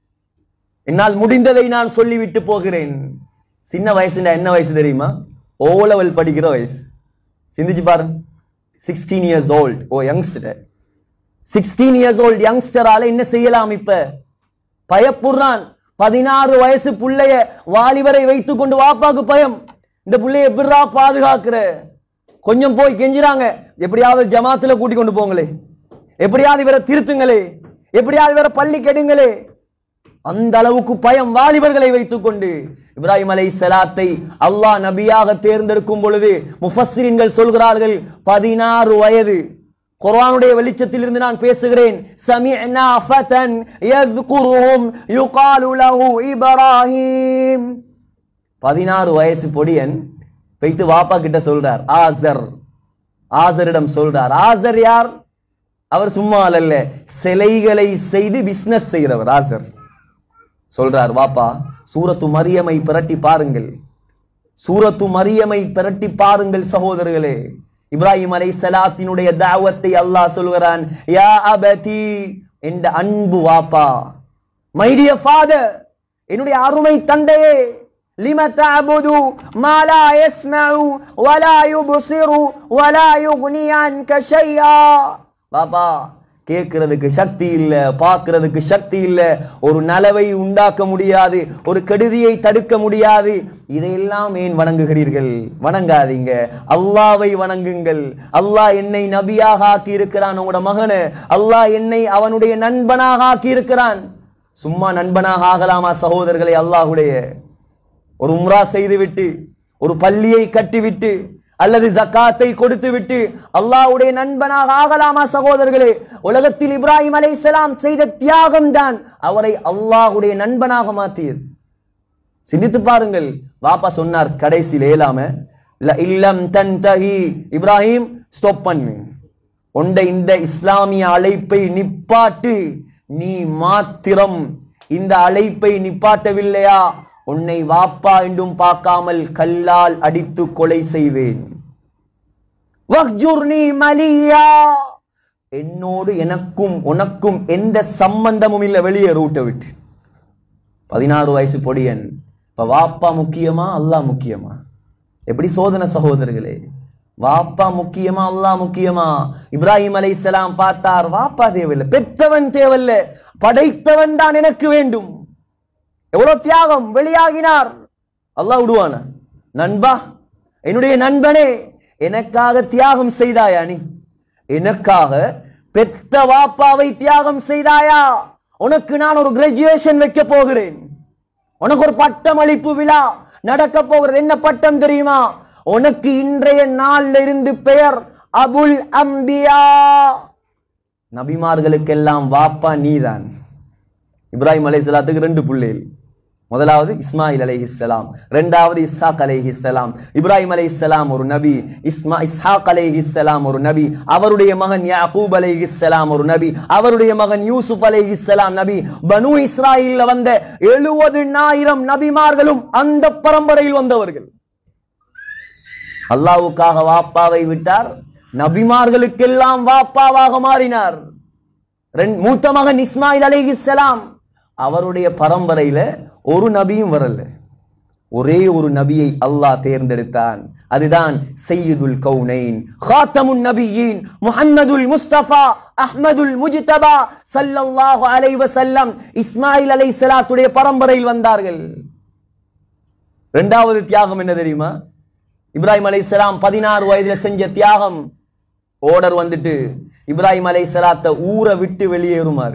என்னால் முடிந்ததை நான் சொல்லிவிட்டு போகிறேன் சின்ன வயசுனா என்ன வயசு தெரியுமா ஓ லெவல் படிக்கிற வயசு சிந்திச்சு பாருங்க சிக்ஸ்டீன் இயர்ஸ் ஓல்ட் ஓ யங்ஸ்டர் சிக்ஸ்டீன் இயர்ஸ் ஓல்ட் யங்ஸ்டரால என்ன செய்யலாம் இப்ப பயப்படுறான் பதினாறு வயசு புள்ளைய வாலிபரை வைத்துக் கொண்டு வாப்பாக்கு பயம் இந்த புள்ளைய எப்படிரா பாதுகாக்கிற கொஞ்சம் போய் கெஞ்சுறாங்க எப்படியாவது ஜமாத்துல கூட்டி கொண்டு போங்களே எப்படியாவது இவரை திருத்துங்களே எப்படியாவது இவரை பள்ளி கெடுங்களே அந்த அளவுக்கு பயம் வாலிபர்களை வைத்துக் கொண்டு இப்ராஹிம் அலை சலாத்தை அல்லாஹ் நபியாக தேர்ந்தெடுக்கும் பொழுது முஃபஸ்ஸிரின்கள் சொல்கிறார்கள் பதினாறு வயது குர்ஆனுடைய வெளிச்சத்தில் இருந்து நான் பேசுகிறேன் சமிஅனா ஃபதன் யذ்குருஹும் யுகாலு லஹு இப்ராஹிம் பதினாறு வயசு பொடியன் வைத்து வாப்பா கிட்ட சொல்றார் ஆசர் ஆசரிடம் சொல்றார் ஆசர் யார் அவர் சும்மா அல்ல சிலைகளை செய்து பிசினஸ் செய்கிறவர் ஆசர் சொல்றார் வாப்பா சூரத்து மரியமை பிரட்டி பாருங்கள் சூரத்து மரியமை பிரட்டி பாருங்கள் சகோதரர்களே இப்ராஹிம் அலை சலாத்தினுடைய தாவத்தை அல்லாஹ் சொல்கிறான் யா அபதி என்ற அன்பு வாப்பா மை டியர் ஃபாதர் என்னுடைய அருமை தந்தையே லிம தஅபுது மா லா யஸ்மஉ வலா யுப்சிரு வலா யுக்னி அன்க ஷையா பாப்பா கேட்கிறதுக்கு சக்தி இல்ல பார்க்கிறதுக்கு சக்தி இல்ல ஒரு நலவை உண்டாக்க முடியாது ஒரு கெடுதியை தடுக்க முடியாது இதையெல்லாம் ஏன் வணங்குகிறீர்கள் வணங்காதீங்க அல்லாவை வணங்குங்கள் அல்லாஹ் என்னை நபியாக ஆக்கி இருக்கிறான் உங்களோட மகனு அல்லாஹ் என்னை அவனுடைய நண்பனாக ஆக்கி இருக்கிறான் சும்மா நண்பனாக ஆகலாமா சகோதரர்களே அல்லாஹுடைய ஒரு உம்ரா செய்துவிட்டு ஒரு பள்ளியை கட்டிவிட்டு அல்லது ஜக்காத்தை கொடுத்து விட்டு அல்லாஹ்வுடைய நண்பனாக ஆகலாமா சகோதரர்களே உலகத்தில் இப்ராஹிம் அலைஹிஸ்ஸலாம் செய்த தியாகம் தான் அவரை அல்லாஹ்வுடைய நண்பனாக மாற்றியது சிந்தித்து பாருங்கள் வாப்பா சொன்னார் கடைசியில் ஏலாம "ல இல்லம் தன்தஹி இப்ராஹிம் ஸ்டாப் பண்ணு உண்ட இந்த இஸ்லாமிய அழைப்பை நிப்பாட்டு நீ மாத்திரம் இந்த அழைப்பை நிப்பாட்டவில்லையா உன்னை வாப்பா என்றும் பார்க்காமல் கல்லால் அடித்து கொலை செய்வேன் வஹ்ஜுர்னி மலியா என்னோடு எனக்கும் உனக்கும் எந்த சம்பந்தமும் இல்லை வெளியே ரூட்டை விட்டு பதினாறு வயசு பொடியன் இப்ப வாப்பா முக்கியமா அல்லாஹ் முக்கியமா எப்படி சோதனை சகோதரர்களே வாப்பா முக்கியமா அல்லாஹ் முக்கியமா இப்ராஹிம் அலைஹிஸ்ஸலாம் பார்த்தார் வாப்பா தேவையில்லை பெற்றவன் தேவையில்லை படைத்தவன் தான் எனக்கு வேண்டும் எவ்வளவு தியாகம் வெளியாகினார் அல்லாஹ் விடுவான நண்பா என்னுடைய நண்பனே எனக்காக தியாகம் செய்தாயா நீ எனக்காக பெத்த வாப்பாவை தியாகம் செய்தாயா உனக்கு நான் ஒரு கிராஜுவேஷன் வைக்க போகிறேன் உனக்கு ஒரு பட்டம் அளிப்பு விழா நடக்க போகிறது என்ன பட்டம் தெரியுமா உனக்கு இன்றைய நாள்ல இருந்து பெயர் அபுல் அம்பியா நபிமார்களுக்கெல்லாம் வாப்பா நீதான் இப்ராஹிம் அலைஹிஸ்ஸலாத்துக்கு ரெண்டு பிள்ளைகள் முதலாவது இஸ்மாயில் அலைஹிஸ்ஸலாம் இரண்டாவது இஸ்ஹாக் அலைஹிஸ்ஸலாம் இப்ராஹிம் அலைஹிஸ்ஸலாம் ஒரு நபி இஸ்மா இஸ்ஹாக் அலைஹிஸ்ஸலாம் ஒரு நபி அவருடைய மகன் யாக்கூப் அலைஹிஸ்ஸலாம் ஒரு நபி அவருடைய மகன் யூசுப் அலைஹிஸ்ஸலாம் நபி பனு இஸ்ராயில்ல வந்த எழுபது ஆயிரம் நபிமார்களும் அந்த பரம்பரையில் வந்தவர்கள் அல்லாவுக்காக வாப்பாவை விட்டார் நபிமார்களுக்கெல்லாம் வாப்பாவாக மாறினார் ரெண்- மூத்த மகன் இஸ்மாயில் அலைஹிஸ்ஸலாம் அவருடைய பரம்பரையில ஒரு நபியும் வரல ஒரே ஒரு நபியை அல்லாஹ் தேர்ந்தெடுத்தான் அதுதான் சையதுல் கவுனைன் ஹாத்தமுன் நபியீன் முஹம்மதுல் முஸ்தபா அஹ்மதுல் முஜ்தபா ஸல்லல்லாஹு அலைஹி வஸல்லம் இஸ்மாயில் அலைஹிஸ்ஸலாத்துடைய பரம்பரையில் வந்தார்கள் இரண்டாவது தியாகம் என்ன தெரியுமா இப்ராஹிம் அலைஹிஸ்ஸலாம் பதினாறு வயதுல செஞ்ச தியாகம் ஓர்டர் வந்துட்டு இப்ராஹிம் அலைஹிஸ்ஸலாத்தை ஊரை விட்டு வெளியேறுமாறு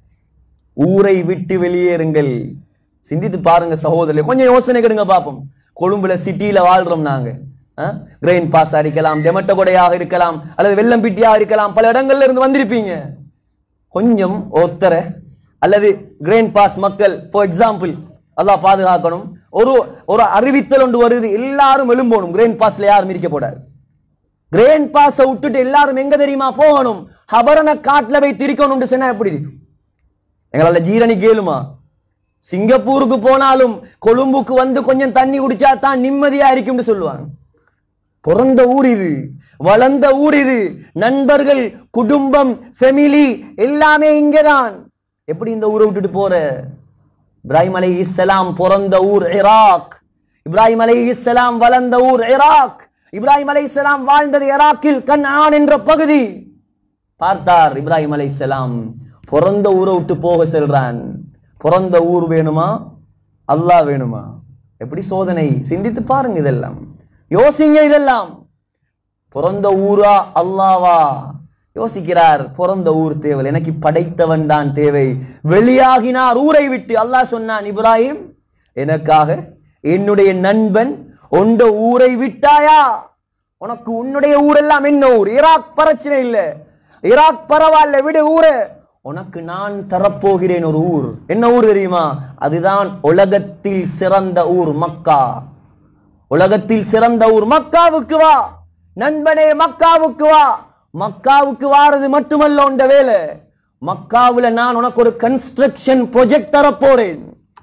ஊரை விட்டு வெளியேறுங்கள் சிந்தித்து பாருங்க சகோதரர்களே கொஞ்சம் யோசனை கெடுங்க பாப்போம் கொழும்புல சிட்டியில வாழ்றோம் நாங்க கிரெயின் பாஸ் இருக்கலாம் டெமட்டகொடையாக இருக்கலாம் அல்லது வெள்ளம்பிட்டியாக இருக்கலாம் பல இடங்கள்ல இருந்து வந்திருப்பீங்க கொஞ்சம் ஒருத்தரை அல்லது கிரெயின் பாஸ் மக்கள் ஃபார் எக்ஸாம்பிள் அல்லாஹ் பாதுகாக்கணும் ஒரு ஒரு அறிவித்தல் ஒன்று வருது எல்லாரும் எழும்பணும் கிரெயின் பாஸ்ல யாரும் இருக்கப்படாது கிரேன் பாஸ விட்டுட்டு எல்லாரும் எங்க தெரியுமா போகணும் ஹபரன காட்டுல போய் திரிக்கணும்னு சொன்னா எப்படி இருக்கும் எங்களால ஜீரணி கேளுமா சிங்கப்பூருக்கு போனாலும் கொழும்புக்கு வந்து கொஞ்சம் தண்ணி குடிச்சா தான் நிம்மதியா இருக்கும்னு சொல்லுவாங்க பிறந்த ஊர் இது வளர்ந்த ஊர் இது நண்பர்கள் குடும்பம் ஃபெமிலி எல்லாமே இங்கதான் எப்படி இந்த ஊரை விட்டுட்டு போற இப்ராஹிம் அலை இஸ்லாம் பிறந்த ஊர் இராக் இப்ராஹிம் அலை இஸ்லாம் வளர்ந்த ஊர் இராக் இப்ராஹிம் அலை இஸ்லாம் வாழ்ந்தது இராக்கில் கன்ஆன் என்ற பகுதி பார்த்தார் இப்ராஹிம் அலை இஸ்லாம் பிறந்த ஊரை விட்டு போக செல்றான் பிறந்த ஊர் வேணுமா அல்லாஹ் வேணுமா எப்படி சோதனை சிந்தித்து பாருங்க இதெல்லாம் யோசிங்க இதெல்லாம் பிறந்த ஊரா அல்லாவா யோசிக்கிறார் பிறந்த ஊர் தேவை எனக்கு படைத்தவன் தான் தேவை வெளியாகினார் ஊரை விட்டு அல்லாஹ் சொன்னான் இப்ராஹிம் எனக்காக என்னுடைய நண்பன் உண்ட ஊரை விட்டாயா உனக்கு உன்னுடைய ஊரெல்லாம் என்ன ஊர் ஈராக் பிரச்சனை இல்ல ஈராக் பரவாயில்ல விடு ஊரு உனக்கு நான் தரப்போகிறேன் ஒரு ஊர் என்ன ஊர் தெரியுமா அதுதான் உலகத்தில் சிறந்த ஊர் மக்கா உலகத்தில் சிறந்த ஊர் மக்காவுக்கு வா நண்பனே மக்காவுக்கு வா மக்காவுக்கு வாரது மட்டுமல்ல உண்ட வேலை மக்காவுல நான் உனக்கு ஒரு கன்ஸ்ட்ரக்ஷன் ப்ரொஜெக்ட் தரப்போறேன்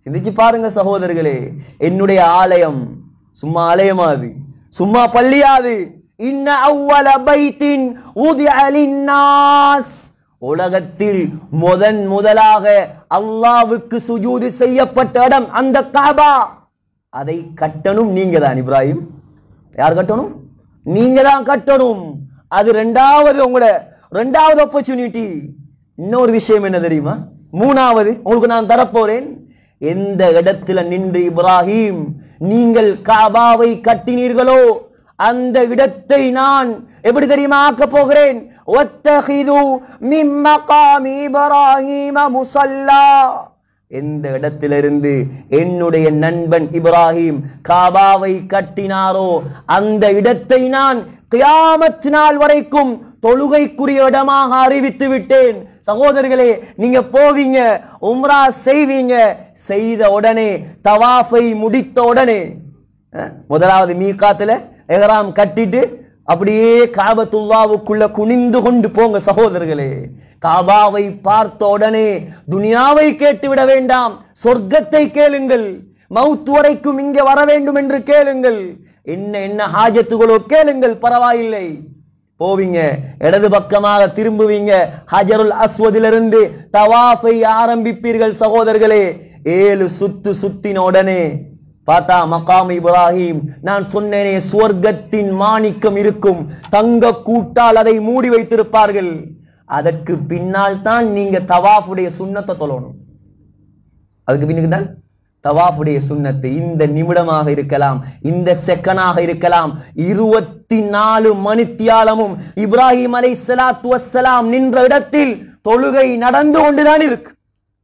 சிந்திச்சு பாருங்க சகோதரர்களே என்னுடைய ஆலயம் சும்மா ஆலயமா அது சும்மா பள்ளியாது இன்ன அவ்வல பைத்தின் உதிஅ லின்னாஸ் உலகத்தில் முதன் முதலாக அல்லாவுக்கு சுஜூது செய்யப்பட்ட இடம் அந்த காபா அதை கட்டணும் நீங்க தான் இப்ராஹிம் யார் கட்டணும் நீங்க தான் கட்டணும் அது ரெண்டாவது உங்களோட ரெண்டாவது ஆப்பர்ச்சுனிட்டி இன்னொரு விஷயம் என்ன தெரியுமா மூணாவது உங்களுக்கு நான் தரப்போறேன் எந்த இடத்துல நின்று இப்ராஹிம் நீங்கள் காபாவை கட்டினீர்களோ அந்த இடத்தை நான் எப்படி தெரியுமா ஆக்க போகிறேன் ஒத்தஹிது மின் மகாமி இப்ராஹிம முசல்லா எந்த இடத்திலிருந்து என்னுடைய நண்பன் இப்ராஹிம் காபாவை கட்டினாரோ அந்த இடத்தை நான் கியாமத் நாள் வரைக்கும் தொழுகைக்குரிய இடமாக அறிவித்து விட்டேன் சகோதரர்களே நீங்க போவீங்க உம்ரா செய்வீங்க செய்த உடனே தவாஃபை முடித்த உடனே அஹ், முதலாவது மீகாத்துல எஹ்ராம் கட்டிட்டு அப்படியே காபத்துல்லாவுக்குள்ள குனிந்து கொண்டு போங்க சகோதரர்களே காபாவை பார்த்த உடனே துனியாவை கேட்டு விட வேண்டாம் சொர்க்கத்தை கேளுங்கள் மவுத் வரைக்கும் இங்கே வர வேண்டும் என்று கேளுங்கள் என்ன என்ன ஹாஜத்துகளோ கேளுங்கள் பரவாயில்லை போவீங்க இடது பக்கமாக திரும்புவீங்க ஹஜருல் அஸ்வதிலிருந்து தவாஃபை ஆரம்பிப்பீர்கள் சகோதரர்களே ஏழு சுத்து சுத்தின உடனே பார்த்தா மகாம் இப்ராஹிம் நான் சொன்னேனே சுவர்க்கத்தின் மாணிக்கம் இருக்கும் தங்க கூட்டால் அதை மூடி வைத்திருப்பார்கள் அதற்கு பின்னால் தான் நீங்க தவாஃபுடைய சுண்ணத்தை தொழணும் அதுக்கு பின்னுக்கு தான் தவாஃபுடைய சுண்ணத்து இந்த நிமிடமாக இருக்கலாம் இந்த செகனாக இருக்கலாம் இருபத்தி நாலு மணித்தியாலமும் இப்ராஹிம் அலை சலாத்து வசலாம் நின்ற இடத்தில் தொழுகை நடந்து கொண்டுதான் இருக்கு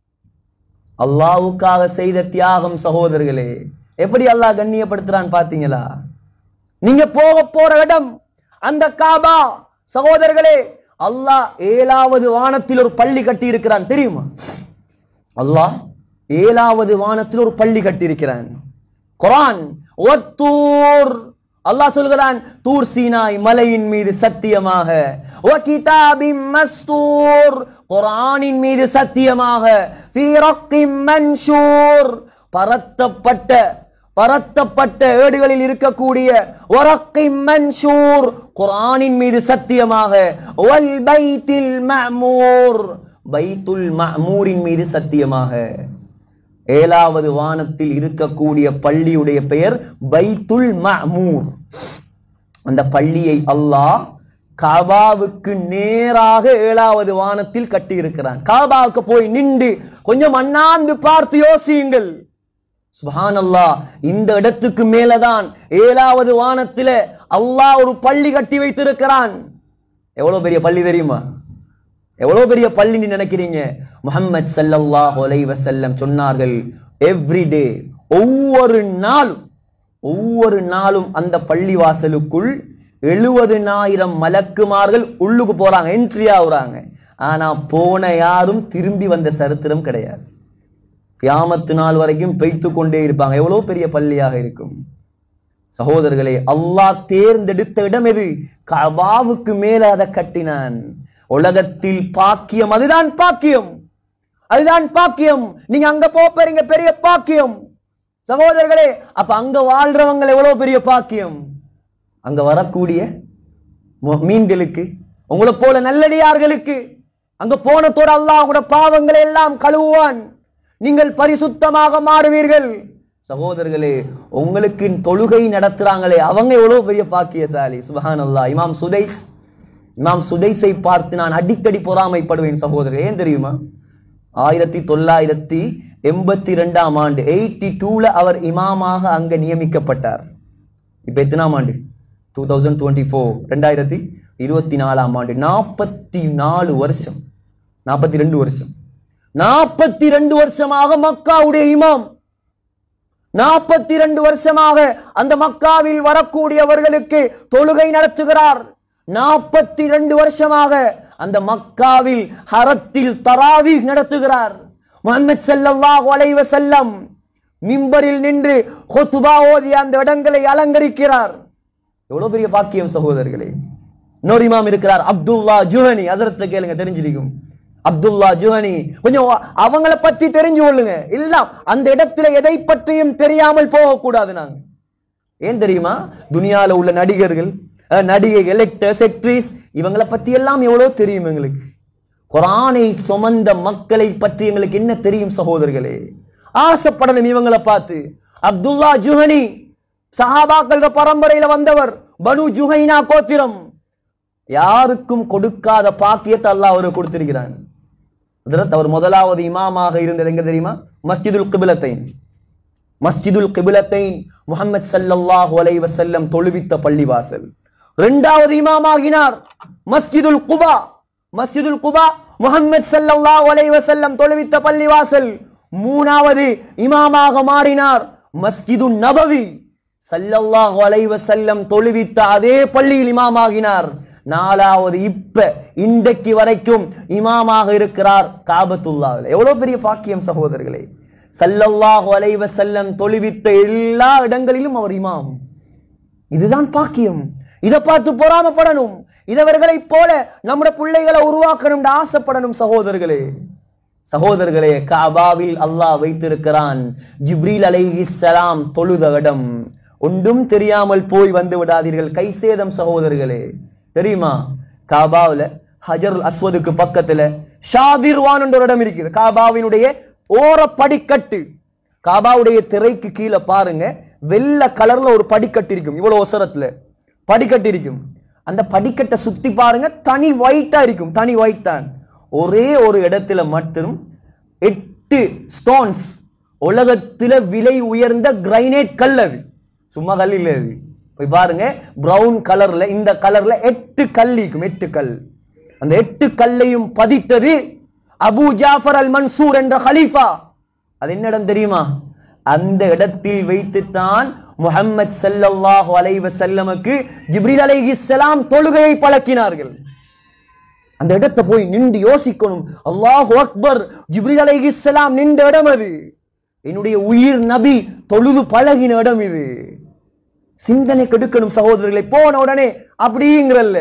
அல்லாவுக்காக செய்த தியாகம் சகோதரர்களே எப்படி அல்லாஹ் கண்ணியப்படுத்துறான் பாத்தீங்களா நீங்க போக போற இடம் அந்த காபா சகோதரர்களே அல்லாஹ் ஏழாவது வானத்தில் ஒரு பள்ளி கட்டி இருக்கிறான் தெரியுமா அல்லாஹ் ஏழாவது வானத்தில் ஒரு பள்ளி கட்டியிருக்கிறான் குரான் ஒத்தூர் அல்லாஹ் சொல்கிறான் தூர் சீனாய் மலையின் மீது சத்தியமாக வ கிதாபிம் மஸ்தூர் குர்ஆனின் மீது சத்தியமாக ஃபீ ரக்கிம் மன்ஷூர் பரத்தப்பட்ட பரத்தப்பட்ட ஏடுகளில் இருக்கக்கூடிய வரக்கிம் மன்ஷூர் குர்ஆனின் மீது சத்தியமாக வல் பைத்தில் மஅமூர் பைத்துல் மஅமூரின் மீது சத்தியமாக ஏழாவது வானத்தில் இருக்கக்கூடிய பள்ளியுடைய பெயர் பைத்துல் மஅமூர் அந்த பள்ளியை அல்லாஹ் காபாவுக்கு நேராக ஏழாவது வானத்தில் கட்டியிருக்கிறான் காபாவுக்கு போய் நின்று கொஞ்சம் அண்ணாந்து பார்த்து யோசியுங்கள் சுபஹானல்லாஹ் இந்த இடத்துக்கு மேலதான் ஏழாவது வானத்தில அல்லாஹ் ஒரு பள்ளி கட்டி வைத்திருக்கிறான் எவ்வளவு பெரிய பள்ளி தெரியுமா எவ்வளவு பெரிய பள்ளி நீ நினைக்கிறீங்க முஹம்மது ஸல்லல்லாஹு அலைஹி வஸல்லம் சொன்னார்கள் எவ்ரிடே ஒவ்வொரு நாளும் ஒவ்வொரு நாளும் அந்த பள்ளி வாசலுக்குள் எழுபதுனாயிரம் மலக்குமார்கள் உள்ளுக்கு போறாங்க என்ட்ரி ஆகுறாங்க ஆனா போன யாரும் திரும்பி வந்த சரித்திரம் கிடையாது கியாமத்து நாள் வரைக்கும் பெய்த்து கொண்டே இருப்பாங்க எவ்வளவு பெரிய பள்ளியாக இருக்கும் சகோதரர்களே அல்லாஹ் தேர்ந்தெடுத்த இடம் எது கபாவுக்கு மேல அதை கட்டினான் உலகத்தில் பாக்கியம் அதுதான் பாக்கியம் அதுதான் பாக்கியம் நீங்க அங்க போறீங்க பெரிய பாக்கியம் சகோதரர்களே அப்ப அங்க வாழ்றவங்க எவ்வளவு பெரிய பாக்கியம் அங்க வரக்கூடிய மு- மீன்களுக்கு உங்களை போல நல்லடியார்களுக்கு அங்க போனதோடு அல்லாஹ் உங்களோட பாவங்களை எல்லாம் கழுவுவான் நீங்கள் பரிசுத்தமாக மாறுவீர்கள் சகோதரர்களே உங்களுக்கு தொழுகை நடத்துறாங்களே அவங்க எவ்வளவு பெரிய பாக்கியசாலி சுபஹான் அல்லாஹ் இமாம் சுதைஸ் இமாம் சுதைஸை பார்த்து நான் அடிக்கடி பொறாமைப்படுவேன் சகோதரர் ஏன் தெரியுமா ஆயிரத்தி தொள்ளாயிரத்தி எண்பத்தி ரெண்டாம் ஆண்டு எயிட்டி டூல அவர் இமாமாக அங்க நியமிக்கப்பட்டார் இப்ப எத்தனாம் ஆண்டு டூ தௌசண்ட் டுவெண்ட்டி ஃபோர் ரெண்டாயிரத்தி இருபத்தி நாலாம் ஆண்டு நாற்பத்தி நாலு வருஷம் நாற்பத்தி ரெண்டு வருஷம் நாற்பத்தி ரெண்டு வருஷமாக மக்காவுடைய இமாம் நாற்பத்தி ரெண்டு வருஷமாக அந்த மக்காவில் வரக்கூடியவர்களுக்கு தொழுகை நடத்துகிறார் நாற்பத்தி ரெண்டு வருஷமாக அந்த மக்காவில் ஹரத்தில் தராவி நடத்துகிறார் முஹம்மது ஸல்லல்லாஹு அலைஹி வஸல்லம் மிம்பரில் நின்று ஹுத்பா ஓதி அந்த இடங்களை அலங்கரிக்கிறார் எவ்வளவு பெரிய பாக்கியம் சகோதரர்களே இன்னொரு இமாம் இருக்கிறார் அப்துல்லா ஜுஹனி அதரத்தை கேளுங்க தெரிஞ்சிருக்கும் அப்துல்லா ஜுஹனி கொஞ்சம் அவங்கள பத்தி தெரிஞ்சு கொள்ளுங்க இல்ல அந்த இடத்துல எதை பற்றியும் தெரியாமல் போகக்கூடாது நாங்க ஏன் தெரியுமா துனியால உள்ள நடிகர்கள் அஹ், நடிகைகள் எக்டர்ஸ் எக்ட்ரிஸ் இவங்கள பத்தி எல்லாம் எவ்வளவு தெரியும் எங்களுக்கு குரானை சுமந்த மக்களை பற்றி எங்களுக்கு என்ன தெரியும் சகோதரர்களே ஆசைப்படணும் இவங்களை பார்த்து அப்துல்லா ஜுஹனி சஹாபாக்கள் பரம்பரையில வந்தவர் பனு ஜுஹைனா கோத்திரம் யாருக்கும் கொடுக்காத பாக்கியத்தை அல்லாஹ் அவருக்கு கொடுத்திருக்கிறான் ஹஜ்ரத் அவர் முதலாவது இமாமாக இருந்தது எங்க தெரியுமா மஸ்ஜிதுல் கிபிலத்தைன் மஸ்ஜிதுல் கிபிலத்தைன் முஹம்மது ஸல்லல்லாஹு அலைஹி வஸல்லம் தொழுவித்த பள்ளிவாசல் இரண்டாவது இமாமாகினார் மஸ்ஜிதுல் குபா மஸ்ஜிதுல் குபா முஹம்மது ஸல்லல்லாஹு அலைஹி வஸல்லம் தொழுவித்த பள்ளிவாசல் மூணாவது இமாமாக மாறினார் மஸ்ஜிதுன் நபவி ஸல்லல்லாஹு அலைஹி வஸல்லம் தொழுவித்த அதே பள்ளியில் இமாமாகினார் நாலாவது இப்ப இன்றைக்கு வரைக்கும் இமாமாக இருக்கிறார் காபத்துல்லாவில் எவ்வளவு பெரிய பாக்கியம் சகோதரர்களே சல்லல்லாஹு அலைஹி வஸல்லம் தொழுவித்த எல்லா இடங்களிலும் அவர் இமாம் இதுதான் பாக்கியம் இதை பார்த்து பொறாமப்படணும் இதவர்களைப் போல நம்முடைய பிள்ளைகளை உருவாக்கணும் ஆசைப்படணும் சகோதரர்களே சகோதரர்களே காபாவில் அல்லாஹ் வைத்திருக்கிறான் ஜிப்ரீல் அலைஹிஸ்ஸலாம் தொழுத இடம் ஒன்றும் தெரியாமல் போய் வந்து விடாதீர்கள் கை சேதம் சகோதரர்களே தெரியுமா காபாவுல ஹஜர் அஸ்வதுக்கு பக்கத்துல ஷாதிர்வான் என்ற ஒரு இடம் இருக்குது காபாவினுடைய ஓர படிக்கட்டு காபாவுடைய திரைக்கு கீழே பாருங்க வெள்ளை கலர்ல ஒரு படிக்கட்டு இருக்கும் இவ்வளவு ஒசரத்துல படிக்கட்டு இருக்கும் அந்த படிக்கட்டை சுத்தி பாருங்க தனி ஒயிட்டா இருக்கும் தனி ஒயிட் தான் ஒரே ஒரு இடத்துல மட்டும் எட்டு ஸ்டோன்ஸ் உலகத்துல விலை உயர்ந்த கிரைனேட் கல் அது சும்மா கல் இல்ல அது போய் பாருங்க பிரவுன் கலர்ல இந்த கலர்ல எட்டு கல் இருக்கும் எட்டு கல் அந்த எட்டு கல்லையும் பதித்தது அபூ ஜாஃபர் அல் மன்சூர் என்ற ஹலீஃபா அது என்ன இடம் தெரியுமா அந்த இடத்தில் வைத்துத்தான் முஹம்மது ஸல்லல்லாஹு அலைஹி வஸல்லமுக்கு ஜிப்ரீல் அலைஹிஸ்ஸலாம் தொழுகையை பழக்கினார்கள் அந்த இடத்தை போய் நின்று யோசிக்கணும் அல்லாஹு அக்பர் ஜிப்ரீல் அலைஹிஸ்ஸலாம் நின்ற இடம் அது என்னுடைய உயிர் நபி தொழுது பழகின இடம் இது சிந்தனை கெடுக்கணும் சகோதரர்களை போன உடனே அப்படிங்கிறல்ல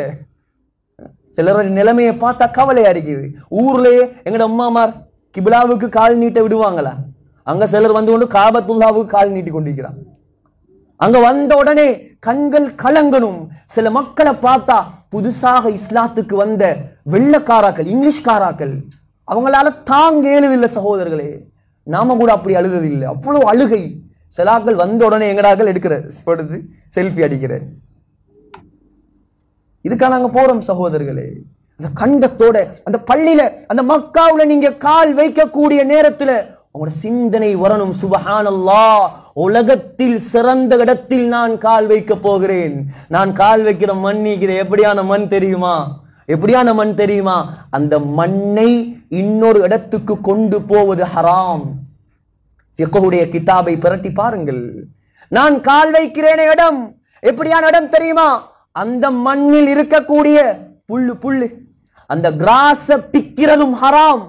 சிலருடைய நிலைமையை பார்த்தா கவலையா இருக்குது ஊர்லயே எங்கட அம்மாமார் கிபிலாவுக்கு கால் நீட்ட விடுவாங்களா அங்க சிலர் வந்து கொண்டு காபத்துல்லாவுக்கு கால் நீட்டி கொண்டிருக்கிறான் அங்க வந்த உடனே கண்கள் கலங்கணும் சில மக்களை பார்த்தா புதுசாக இஸ்லாத்துக்கு வந்த வெள்ளக்காராக்கள் இங்கிலீஷ்காராக்கள் அவங்களால தாங்க இயலுதில்லை சகோதரர்களே நாம கூட அப்படி அழுததில்லை அவ்வளவு அழுகை சிலாக்கள் வந்த உடனே எங்கடாக்கள் எடுக்கிற எடுத்து செல்ஃபி அடிக்கிற இதுக்காக நாங்க போறோம் சகோதரர்களே அந்த கண்டத்தோட அந்த பள்ளியில அந்த மக்காவுல நீங்க கால் வைக்கக்கூடிய நேரத்துல உங்களோட சிந்தனை வரணும் சுபஹானல்லா உலகத்தில் சிறந்த இடத்தில் நான் கால் வைக்க போகிறேன் நான் கால் வைக்கிற மண் இது எப்படியான மண் தெரியுமா எப்படியான மண் தெரியுமா அந்த மண்ணை இன்னொரு இடத்துக்கு கொண்டு போவது ஹராம் ஃபிக்ஹுடைய கிதாபை பிரட்டி பாருங்கள் நான் கால் வைக்கிறேன் இடம் எப்படியான இடம் தெரியுமா அந்த மண்ணில் இருக்கக்கூடிய புல்லு புல்லு அந்த கிராஸ பிக்கிறதும் ஹராம்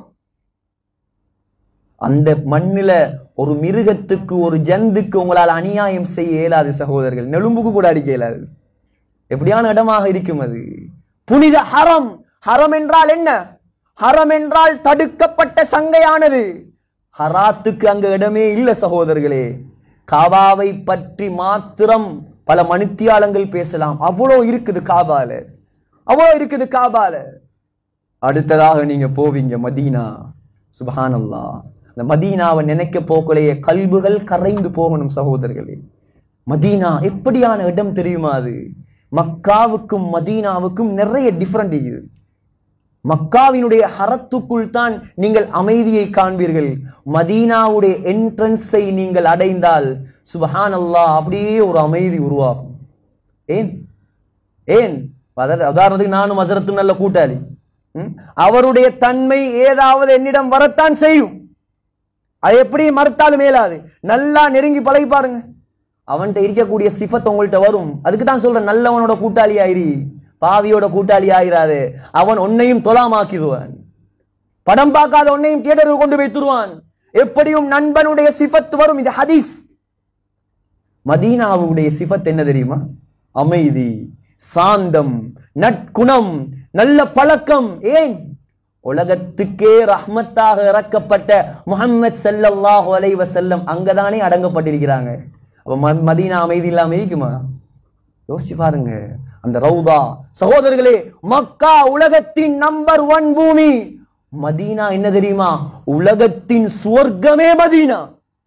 அந்த மண்ணில ஒரு மிருகத்துக்கு ஒரு ஜந்துக்கு உங்களால் அநியாயம் செய்ய இயலாது சகோதரர்கள் நெலும்புக்கு கூட அடிக்க இயலாது எப்படியான இடமாக இருக்கும் அது புனித ஹரம் ஹரம் என்றால் என்ன ஹரம் என்றால் தடுக்கப்பட்ட சங்கையானது ஹராத்துக்கு அங்க இடமே இல்லை சகோதரர்களே காபாவை பற்றி மாத்திரம் பல மணித்தியாலங்கள் பேசலாம் அவ்வளோ இருக்குது காபால அவ்வளோ இருக்குது காபால அடுத்ததாக நீங்க போவீங்க மதீனா சுபஹானல்லா அந்த மதீனாவை நினைக்க போக்கலையே கல்புகள் கரைந்து போகணும் சகோதரர்களே மதீனா எப்படியான இடம் தெரியுமா அது மக்காவுக்கும் மதீனாவுக்கும் நிறைய டிஃபரெண்ட் இருக்குது மக்காவினுடைய ஹரத்துக்குள் தான் நீங்கள் அமைதியை காண்பீர்கள் மதீனாவுடைய என்ட்ரன்ஸை நீங்கள் அடைந்தால் சுபஹான் அல்லாஹ் அப்படியே ஒரு அமைதி உருவாகும் ஏன் ஏன் அதாவது உதாரணத்துக்கு நானும் ஹசரத்தும் நல்ல கூட்டாளி ம்? அவருடைய தன்மை ஏதாவது என்னிடம் வரத்தான் செய்யும் அது எப்படி மறுத்தாலும் மேலாது நல்லா நெருங்கி பழகி பாருங்க அவன்கிட்ட இருக்கக்கூடிய சிஃபத் உங்கள்கிட்ட வரும் அதுக்கு தான் சொல்றேன் நல்லவனோட கூட்டாளி ஆயிரி பாவியோட கூட்டாளி ஆயிராது அவன் உன்னையும் தொலாமாக்கிடுவான் படம் பார்க்காத உன்னையும் தியேட்டருக்கு கொண்டு போய் துருவான் எப்படியும் நண்பனுடைய சிஃபத் வரும் இது ஹதீஸ் மதீனாவுடைய சிஃபத் என்ன தெரியுமா அமைதி சாந்தம் நற்குணம் நல்ல பழக்கம் ஏன் உலகத்துக்கே ரஹ்மத்தாக இறக்கப்பட்ட முஹம்மது ஸல்லல்லாஹு அலைஹி வஸல்லம் அங்கதானே அடங்கப்பட்டிருக்கிறாங்க அப்ப ம- மதீனா அமைதி இல்லாம இருக்குமா யோசிச்சு பாருங்க அந்த ரவுதா சகோதரர்களே மக்கா உலகத்தின் நம்பர் ஒன் பூமி மதீனா என்ன தெரியுமா உலகத்தின் சுவர்க்கமே மதீனா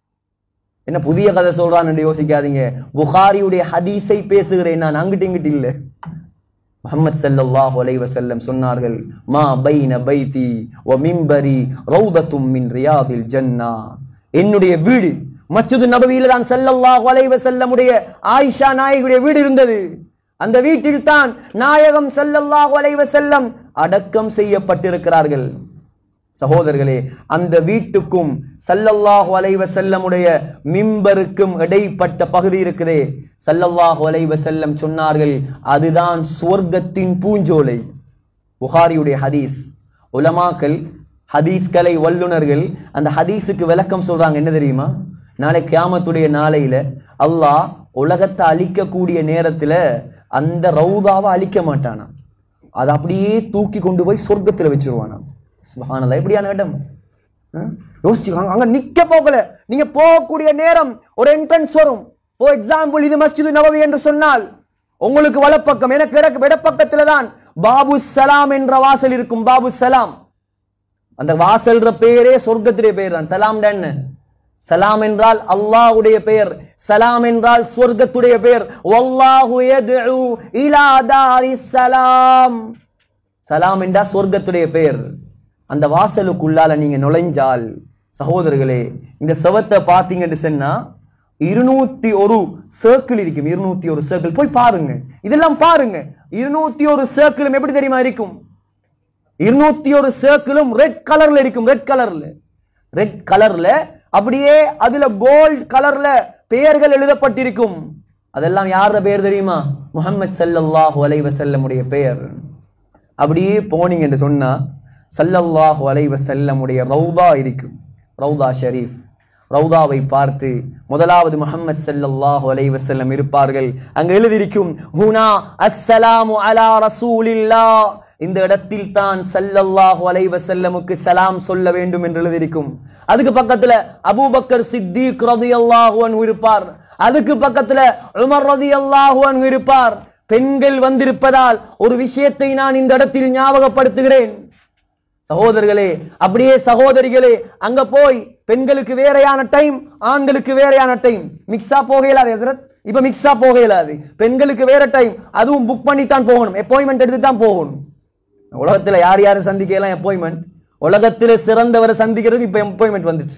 என்ன புதிய கதை சொல்றான்னு யோசிக்காதீங்க புகாரியுடைய ஹதீஸை பேசுகிறேன் நான் அங்கிட்டு இங்கிட்டு இல்ல முஹம்மது ஸல்லல்லாஹு அலைஹி வஸல்லம் சொன்னார்கள் மா பைன பைதி வ மிம்பரி ரௌதத்தும் மின் ரியாதில் ஜன்னா என்னுடைய வீடு மஸ்ஜிது நபவியில தான் ஸல்லல்லாஹு அலைஹி வஸல்லமுடைய ஆயிஷா நாயகியுடைய வீடு இருந்தது அந்த வீட்டில் தான் நாயகம் ஸல்லல்லாஹு அலைஹி வஸல்லம் அடக்கம் செய்யப்பட்டிருக்கிறார்கள் சகோதரர்களே அந்த வீட்டுக்கும் சல்லல்லாஹு அலைஹி வஸல்லமுடைய மிம்பருக்கும் இடைப்பட்ட பகுதி இருக்குதே சல்லல்லாஹு அலைஹி வஸல்லம் சொன்னார்கள் அதுதான் சுவர்க்கத்தின் பூஞ்சோலை புகாரியுடைய ஹதீஸ் உலமாக்கள் ஹதீஸ்கலை வல்லுனர்கள் அந்த ஹதீஸுக்கு விளக்கம் சொல்றாங்க என்ன தெரியுமா நாளை கியாமத்துடைய நாளையில அல்லாஹ் உலகத்தை அழிக்கக்கூடிய நேரத்துல அந்த ரவுதாவை அழிக்க மாட்டானா அதை அப்படியே தூக்கி கொண்டு போய் சொர்க்கத்துல வச்சிருவானாம் சுபஹானல்லாஹ் எப்படியான இடம் ஆ? யோசிச்சுக்கோங்க அங்க நிக்க போகல நீங்க போகக்கூடிய நேரம் ஒரு என்ட்ரன்ஸ் வரும் ஃபார் எக்ஸாம்பிள் இது மஸ்ஜிது நபவி என்று சொன்னால் உங்களுக்கு வலப்பக்கம் எனக்கு இடக்கு இடப்பக்கத்துல தான் பாபு சலாம் என்ற வாசல் இருக்கும் பாபு சலாம் அந்த வாசல்ற பேரே சொர்க்கத்துடைய பெயர் தான் சலாம் என்ன சலாம் என்றால் அல்லாஹ்வுடைய பெயர் சலாம் என்றால் சொர்க்கத்துடைய பெயர் வல்லாஹு யதுஉ இலா தாரிஸ் சலாம் சலாம் என்றால் சொர்க்கத்துடைய பெயர் அந்த வாசலுக்குள்ளால நீங்க நுழைஞ்சால் சகோதரர்களே இந்த செவத்தை பார்த்தீங்கன்னு சொன்னா இருநூத்தி ஒரு சர்க்கிள் இருக்கும் இருநூத்தி ஒரு சர்க்கிள் போய் பாருங்க இதெல்லாம் பாருங்க இருநூத்தி ஒரு சர்க்கிளும் எப்படி தெரியுமா இருக்கும் இருநூத்தி ஒரு சர்க்கிளும் ரெட் கலர்ல இருக்கும் ரெட் கலர்ல ரெட் கலர்ல அப்படியே அதுல கோல்ட் கலர்ல பெயர்கள் எழுதப்பட்டிருக்கும் அதெல்லாம் யாரோட பெயர் தெரியுமா முஹம்மது ஸல்லல்லாஹு அலைஹி வஸல்லமுடைய பெயர் அப்படியே போனீங்க என்று சொன்னா ஸல்லல்லாஹு அலைஹி வஸல்லமுடைய ரவுதா இருக்கும் ரவுதா ஷரீஃப் ரவுதாவை பார்த்து முதலாவது முஹம்மது ஸல்லல்லாஹு அலைஹி வஸல்லம் இருப்பார்கள் அங்க எழுதியிருக்கும் ஹுனா அஸ்ஸலாமு அலா ரசூலில்லாஹ் இந்த இடத்தில் தான் ஸல்லல்லாஹு அலைஹி வஸல்லமுக்கு சலாம் சொல்ல வேண்டும் என்று எழுதியிருக்கும் அதுக்கு பக்கத்துல அபூபக்கர் சித்திக் ரலியல்லாஹு அன்ஹு இருப்பார் அதுக்கு பக்கத்துல உமர் ரலியல்லாஹு அன்ஹு இருப்பார் பெண்கள் வந்திருப்பதால் ஒரு விஷயத்தை நான் இந்த இடத்தில் ஞாபகப்படுத்துகிறேன் சகோதரர்களே அப்படியே சகோதரிகளே அங்க போய் பெண்களுக்கு வேறையான டைம் ஆண்களுக்கு வேறையான டைம் மிக்ஸா போக இயலாது ஹசரத் இப்ப மிக்ஸா போக இயலாது பெண்களுக்கு வேற டைம் அதுவும் புக் பண்ணி தான் போகணும் அப்பாயின்மெண்ட் எடுத்து தான் போகணும் உலகத்துல யார் யாரும் சந்திக்கலாம் அப்பாயின்மெண்ட் உலகத்துல சிறந்தவரை சந்திக்கிறது இப்ப அப்பாயின்மெண்ட் வந்துச்சு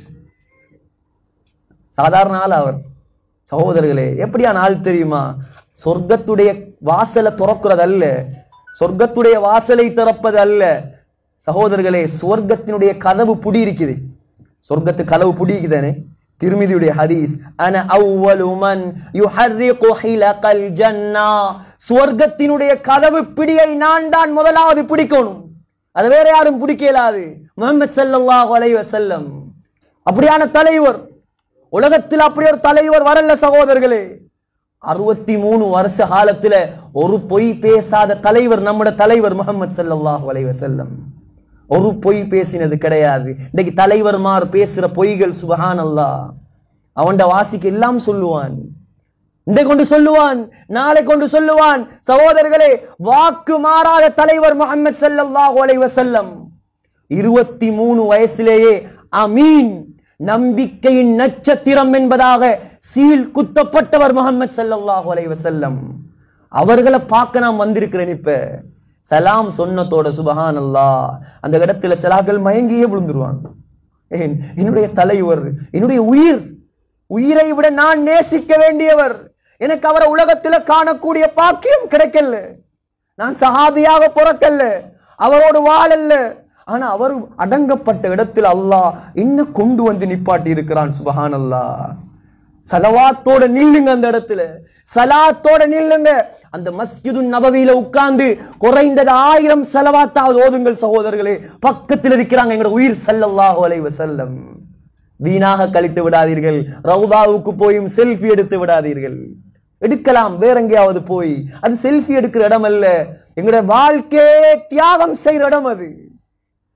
சாதாரண ஆள் அவர் சகோதரர்களே எப்படியான ஆள் தெரியுமா சொர்க்கத்துடைய வாசலை துறக்கிறது அல்ல சொர்க்கத்துடைய வாசலை திறப்பது அல்ல சகோதரர்களே சொர்க்கத்தினுடைய கதவு புடி இருக்குது சொர்க்கத்து கதவு புடி இருக்குதானே திருமிதியுடைய ஹதீஸ் அன அவ்வலு மன் யுஹர்ரிகு ஹிலகல் ஜன்னா சுவர்க்கத்தினுடைய கதவு பிடியை நான் தான் முதலாவது பிடிக்கணும் அது வேற யாரும் பிடிக்க இயலாது முஹம்மது ஸல்லல்லாஹு அலைஹி வஸல்லம் அப்படியான தலைவர் உலகத்தில் அப்படி ஒரு தலைவர் வரல சகோதரர்களே அறுபத்தி மூணு வருஷ காலத்துல ஒரு பொய் பேசாத தலைவர் நம்முடைய தலைவர் முகமது ஸல்லல்லாஹு அலைஹி வஸல்லம் ஒரு பொய் பேசினது கிடையாது இன்னைக்கு தலைவர்மார் பேசுற பொய்கள் சுபஹானல்லாஹ் அவன்ட வாசிக்கு எல்லாம் சொல்லுவான் இன்றை கொண்டு சொல்லுவான் நாளை கொண்டு சொல்லுவான் சகோதரர்களே வாக்கு மாறாத தலைவர் முகமது ஸல்லல்லாஹு அலைஹி வஸல்லம் இருபத்தி மூணு வயசிலேயே அமீன் நம்பிக்கையின் நட்சத்திரம் என்பதாக சீல் குத்தப்பட்டவர் முகமது ஸல்லல்லாஹு அலைஹி வஸல்லம் அவர்களை பார்க்க நான் வந்திருக்கிறேன் இப்ப சலாம் சொன்னதோட சுபஹான் அந்த இடத்துல சிலாக்கள் மயங்கியே விழுந்துருவாங்க ஏன் என்னுடைய தலைவர் என்னுடைய உயிர் உயிரை விட நான் நேசிக்க வேண்டியவர் எனக்கு அவரை உலகத்துல காணக்கூடிய பாக்கியம் கிடைக்கல நான் சஹாபியாக பிறக்கல்ல அவரோடு வாழல்ல ஆனா அவர் அடங்கப்பட்ட இடத்தில் அல்லாஹ் என்ன கொண்டு வந்து நிப்பாட்டி இருக்கிறான் சுபஹான் சலவாத்தோட நில்லுங்க அந்த இடத்துல சலாத்தோட நில்லுங்க அந்த மஸ்ஜிது நபவியில உட்கார்ந்து குறைந்தது ஆயிரம் செலவாத்தாவது ஓதுங்கள் சகோதரர்களே பக்கத்தில் இருக்கிறாங்க எங்களோட உயிர் ஸல்லல்லாஹு அலைஹி வஸல்லம் வீணாக கழித்து விடாதீர்கள் ரவுதாவுக்கு போயும் செல்ஃபி எடுத்து விடாதீர்கள் எடுக்கலாம் வேற எங்கேயாவது போய் அது செல்ஃபி எடுக்கிற இடம் அல்ல எங்களோட வாழ்க்கையே தியாகம் செய்யற இடம் அது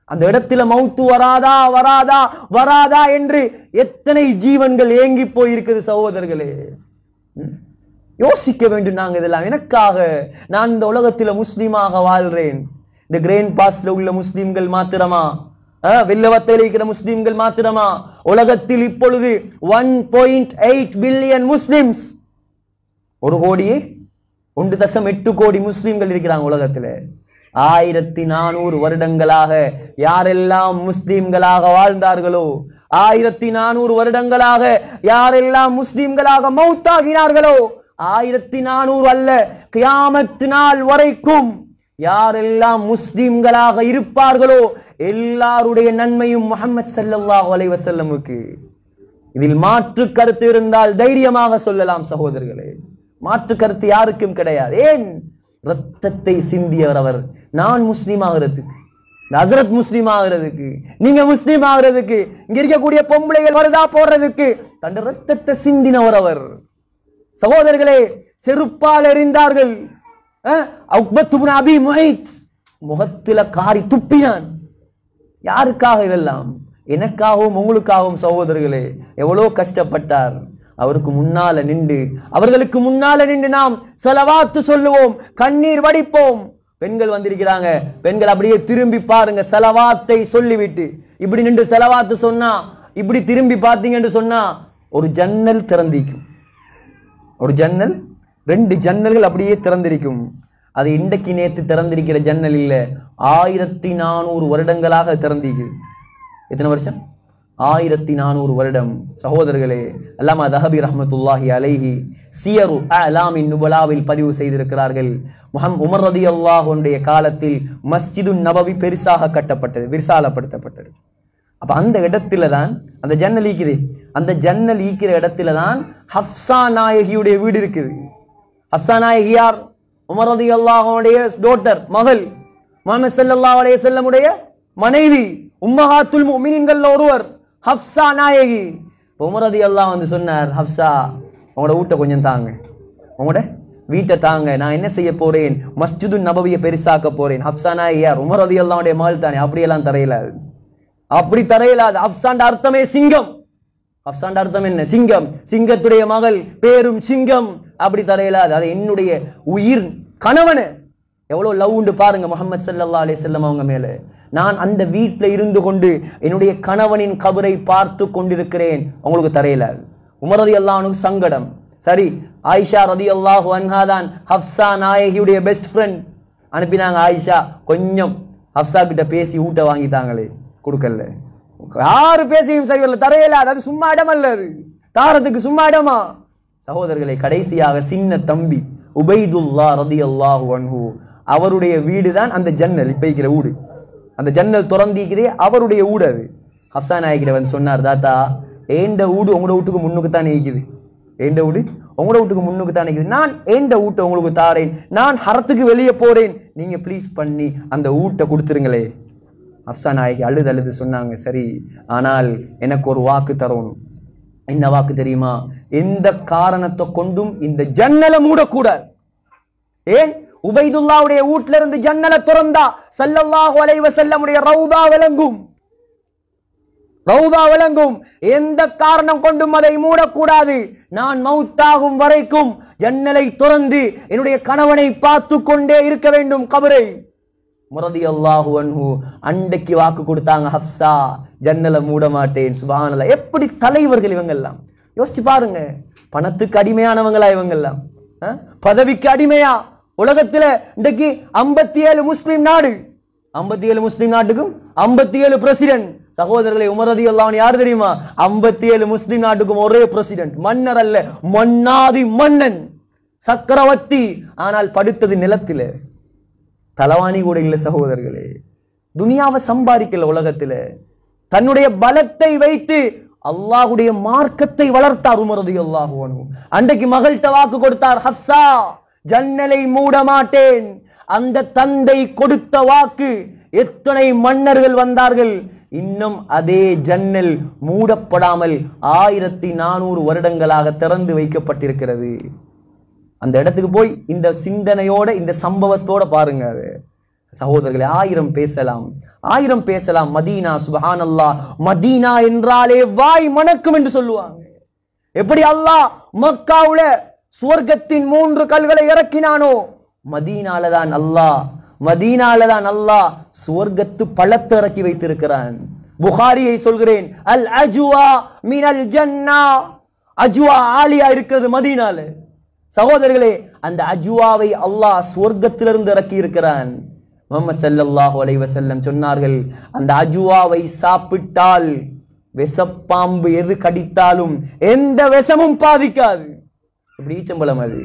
அந்த இடத்துல மௌத்து வராதா வராதா வராதா என்று எத்தனை ஜீவன்கள் ஏங்கி போயிருக்குது சகோதரர்களே ம்? யோசிக்க வேண்டும் நாங்க இதெல்லாம் எனக்காக நான் இந்த உலகத்துல முஸ்லீமாக வாழ்றேன் இந்த கிரேன் பாஸ்ல உள்ள முஸ்லீம்கள் மாத்திரமா அஹ், வெள்ளவத்தையில் இருக்கிற முஸ்லீம்கள் மாத்திரமா உலகத்தில் இப்பொழுது one point eight billion Muslims ஒரு கோடியே ஒன்று தசம் எட்டு கோடி முஸ்லிம்கள் இருக்கிறாங்க உலகத்துல ஆயிரத்தி நானூறு வருடங்களாக யாரெல்லாம் முஸ்லிம்களாக வாழ்ந்தார்களோ ஆயிரத்தி நானூறு வருடங்களாக யாரெல்லாம் முஸ்லிம்களாக மௌத்தாகினார்களோ ஆயிரத்தி நானூறு அல்ல கியாமத்து நாள் வரைக்கும் யாரெல்லாம் முஸ்லிம்களாக இருப்பார்களோ எல்லாருடைய நன்மையும் முஹம்மது ஸல்லல்லாஹு அலைஹி வஸல்லமுக்கு இதில் மாற்று கருத்து இருந்தால் தைரியமாக சொல்லலாம் சகோதரர்களே மாற்று கருத்து யாருக்கும் கிடையாது ஏன் ரத்தத்தை சிந்தியவர் அவர் நான் முஸ்லீம் ஆகிறதுக்கு இந்த ஹசரத் முஸ்லீம் ஆகிறதுக்கு நீங்க முஸ்லீம் ஆகிறதுக்கு இங்க இருக்கக்கூடிய பொம்பளைகள் வருதா போடுறதுக்கு தன் ரத்தத்தை சிந்தினவர் அவர் சகோதரர்களே செருப்பால் எறிந்தார்கள் அஹ், உக்பத் இப்னு அபி முஹைத் முகத்தில காரி துப்பினான் யாருக்காக இதெல்லாம் எனக்காகவும் உங்களுக்காகவும் சகோதரர்களே எவ்வளோ கஷ்டப்பட்டார் அவருக்கு முன்னால நின்று அவர்களுக்கு முன்னால நின்று நாம் செலவாத்து சொல்லுவோம் கண்ணீர் வடிப்போம் பெண்கள் வந்திருக்கிறாங்க பெண்கள் அப்படியே திரும்பி பாருங்க செலவாத்தை சொல்லிவிட்டு இப்படி நின்று செலவாத்து சொன்னா இப்படி திரும்பி பார்த்தீங்கன்னு சொன்னா ஒரு ஜன்னல் திறந்திக்கும் ஒரு ஜன்னல் ரெண்டு ஜன்னல்கள் அப்படியே திறந்திருக்கும் அது இன்றைக்கு நேத்து திறந்திருக்கிற ஜன்னல் இல்ல ஆயிரத்தி நானூறு வருடங்களாக திறந்திருக்கு எத்தனை வருஷம் ஆயிரத்தி நானூறு வருடம் சகோதரர்களே அல்லாமா தஹபி ரஹ்மத்துல்லாஹி அலைஹி சியரு அலாமின் நுபலாவில் பதிவு செய்திருக்கிறார்கள் முஹம் உமர் ரதி அல்லாஹுடைய காலத்தில் மஸ்ஜிது நபவி பெருசாக கட்டப்பட்டது விரிசாலப்படுத்தப்பட்டது அப்ப அந்த இடத்துல தான் அந்த ஜன்னல் ஈக்குது அந்த ஜன்னல் ஈக்கிற இடத்துல தான் ஹப்சா நாயகியுடைய வீடு இருக்குது ஹப்சா நாயகி யார் உமர் ரதி அல்லாஹுடைய டோட்டர் மகள் முகமது ஸல்லல்லாஹு அலைஹி வஸல்லமுடைய மனைவி உம்மஹாத்துல் முஃமினீன்கள்ல ஒருவர் ஹப்சா நாயகி இப்ப உமர் ரதி அல்லாஹ் வந்து சொன்னார் ஹப்சா உங்களோட வீட்டை கொஞ்சம் தாங்க உங்களோட வீட்டை தாங்க நான் என்ன செய்ய போறேன் மஸ்ஜிது நபவியை பெருசாக்க போறேன் ஹப்சா நாயகி யார் உமர் ரதி அல்லாஹ்வுடைய மகள் தானே அப்படியெல்லாம் தரையிலாது அப்படி தரையிலாது ஹப்சாண்ட அர்த்தமே சிங்கம் ஹப்சாண்ட அர்த்தம் என்ன சிங்கம் சிங்கத்துடைய மகள் பேரும் சிங்கம் அப்படி தரையிலாது அது என்னுடைய உயிர் கணவனு எவ்வளவு லவ் உண்டு பாருங்க முகமது ஸல்லல்லாஹு அலைஹி வஸல்லம் அவங்க மேல நான் அந்த வீட்ல இருந்து கொண்டு என்னுடைய கணவனின் கபரை பார்த்து கொண்டிருக்கிறேன் உங்களுக்கு தரையிலாது உமர் ரதி அல்லாஹ்வுக்கு சங்கடம் சரி ஆயிஷா ரதி அல்லாஹு அன்ஹா தான் ஹப்சா நாயகியுடைய பெஸ்ட் ஃப்ரெண்ட் அனுப்பினாங்க ஆயிஷா கொஞ்சம் ஹப்சா கிட்ட பேசி ஊட்ட வாங்கிட்டாங்களே கொடுக்கல யாரு பேசியும் சரி வரல தரையில அது சும்மா இடம் அல்ல அது தாரத்துக்கு சும்மா இடமா சகோதரர்களை கடைசியாக சின்ன தம்பி உபைதுல்லா ரதி அல்லாஹு அன்ஹு அவருடைய வீடு தான் அந்த ஜன்னல் இப்ப இருக்கிற வீடு அந்த ஜன்னல் திறந்திக்குதே அவருடைய வீடு அது ஹப்சா நாயகிட்ட வந்து சொன்னார் தாத்தா ஏண்ட வீடு உங்களோட வீட்டுக்கு முன்னுக்கு தானே இருக்குது ஏண்ட வீடு உங்களோட வீட்டுக்கு முன்னுக்கு தானே இருக்குது நான் ஏண்ட வீட்டை உங்களுக்கு தாரேன் நான் ஹரத்துக்கு வெளியே போறேன் நீங்க ப்ளீஸ் பண்ணி அந்த வீட்டை கொடுத்துருங்களே அப்சா நாயகி அழுது அழுது சொன்னாங்க சரி ஆனால் எனக்கு ஒரு வாக்கு தரணும் என்ன வாக்கு தெரியுமா எந்த காரணத்தை கொண்டும் இந்த ஜன்னலை மூடக்கூடாது ஏன் உபைதுல்லாவுடைய வீட்ல இருந்து ஜன்னலை திறந்தா ஸல்லல்லாஹு அலைஹி வஸல்லமுடைய ரவுதா விளங்கும் ரவுதா விளங்கும் எந்த காரணம் கொண்டும் அதை மூடக்கூடாது நான் மௌத்தாகும் வரைக்கும் ஜன்னலை திறந்து என்னுடைய கணவனை பார்த்து கொண்டே இருக்க வேண்டும் கபரை முரதி அல்லாஹு அன்ஹு அண்டைக்கு வாக்கு கொடுத்தாங்க ஹப்சா ஜன்னலை மூட மாட்டேன் சுபஹானல்லாஹ் எப்படி தலைவர்கள் இவங்கெல்லாம் யோசிச்சு பாருங்க பணத்துக்கு அடிமையானவங்களா இவங்கெல்லாம் ஆ? பதவிக்கு அடிமையா உலகத்துல இன்றைக்கு ஐம்பத்தி ஏழு முஸ்லிம் நாடு ஐம்பத்தி ஏழு முஸ்லிம் நாட்டுக்கும் ஐம்பத்தி ஏழு பிரசிடென்ட் சகோதரர்களை உமரதி அல்லாஹ் யார் தெரியுமா ஐம்பத்தி ஏழு முஸ்லிம் நாட்டுக்கும் ஒரே பிரசிடென்ட் மன்னர் அல்ல மன்னாதி மன்னன் சக்கரவர்த்தி ஆனால் படுத்தது நிலத்திலே தலவாணி கூட இல்ல சகோதரர்களே துனியாவை சம்பாதிக்கல உலகத்துல தன்னுடைய பலத்தை வைத்து அல்லாஹுடைய மார்க்கத்தை வளர்த்தார் உமரது அல்லாஹு அன்றைக்கு மகள்கிட்ட வாக்கு கொடுத்தார் ஹப்சா ஜன்னலை மூட மாட்டேன் அந்த தந்தை கொடுத்த வாக்கு எத்தனை மன்னர்கள் வந்தார்கள் இன்னும் அதே ஜன்னல் மூடப்படாமல் ஆயிரத்தி நானூறு வருடங்களாக திறந்து வைக்கப்பட்டிருக்கிறது அந்த இடத்துக்கு போய் இந்த சிந்தனையோட இந்த சம்பவத்தோட பாருங்க அது சகோதரர்களே ஆயிரம் பேசலாம் ஆயிரம் பேசலாம் மதீனா சுபஹானல்லாஹ் மதீனா என்றாலே வாய் மணக்கும் என்று சொல்லுவாங்க எப்படி அல்லாஹ் மக்காவுல சுவர்க்கத்தின் மூன்று கல்களை இறக்கினானோ மதீனால தான் அல்லாஹ் மதீனால தான் அல்லாஹ் சுவர்க்கத்து பழத்தை இறக்கி வைத்திருக்கிறான் புகாரியை சொல்கிறேன் அல் அஜுவா மினல் ஜன்னா அஜுவா ஆலியா இருக்கிறது மதீனால சகோதரர்களே அந்த அஜுவாவை அல்லாஹ் சுவர்க்கத்திலிருந்து இறக்கி இருக்கிறான் முகமது ஸல்லல்லாஹு அலைஹி வஸல்லம் சொன்னார்கள் அந்த அஜுவாவை சாப்பிட்டால் விஷப்பாம்பு எது கடித்தாலும் எந்த விஷமும் பாதிக்காது இப்படி ஈச்சம்பழம் அது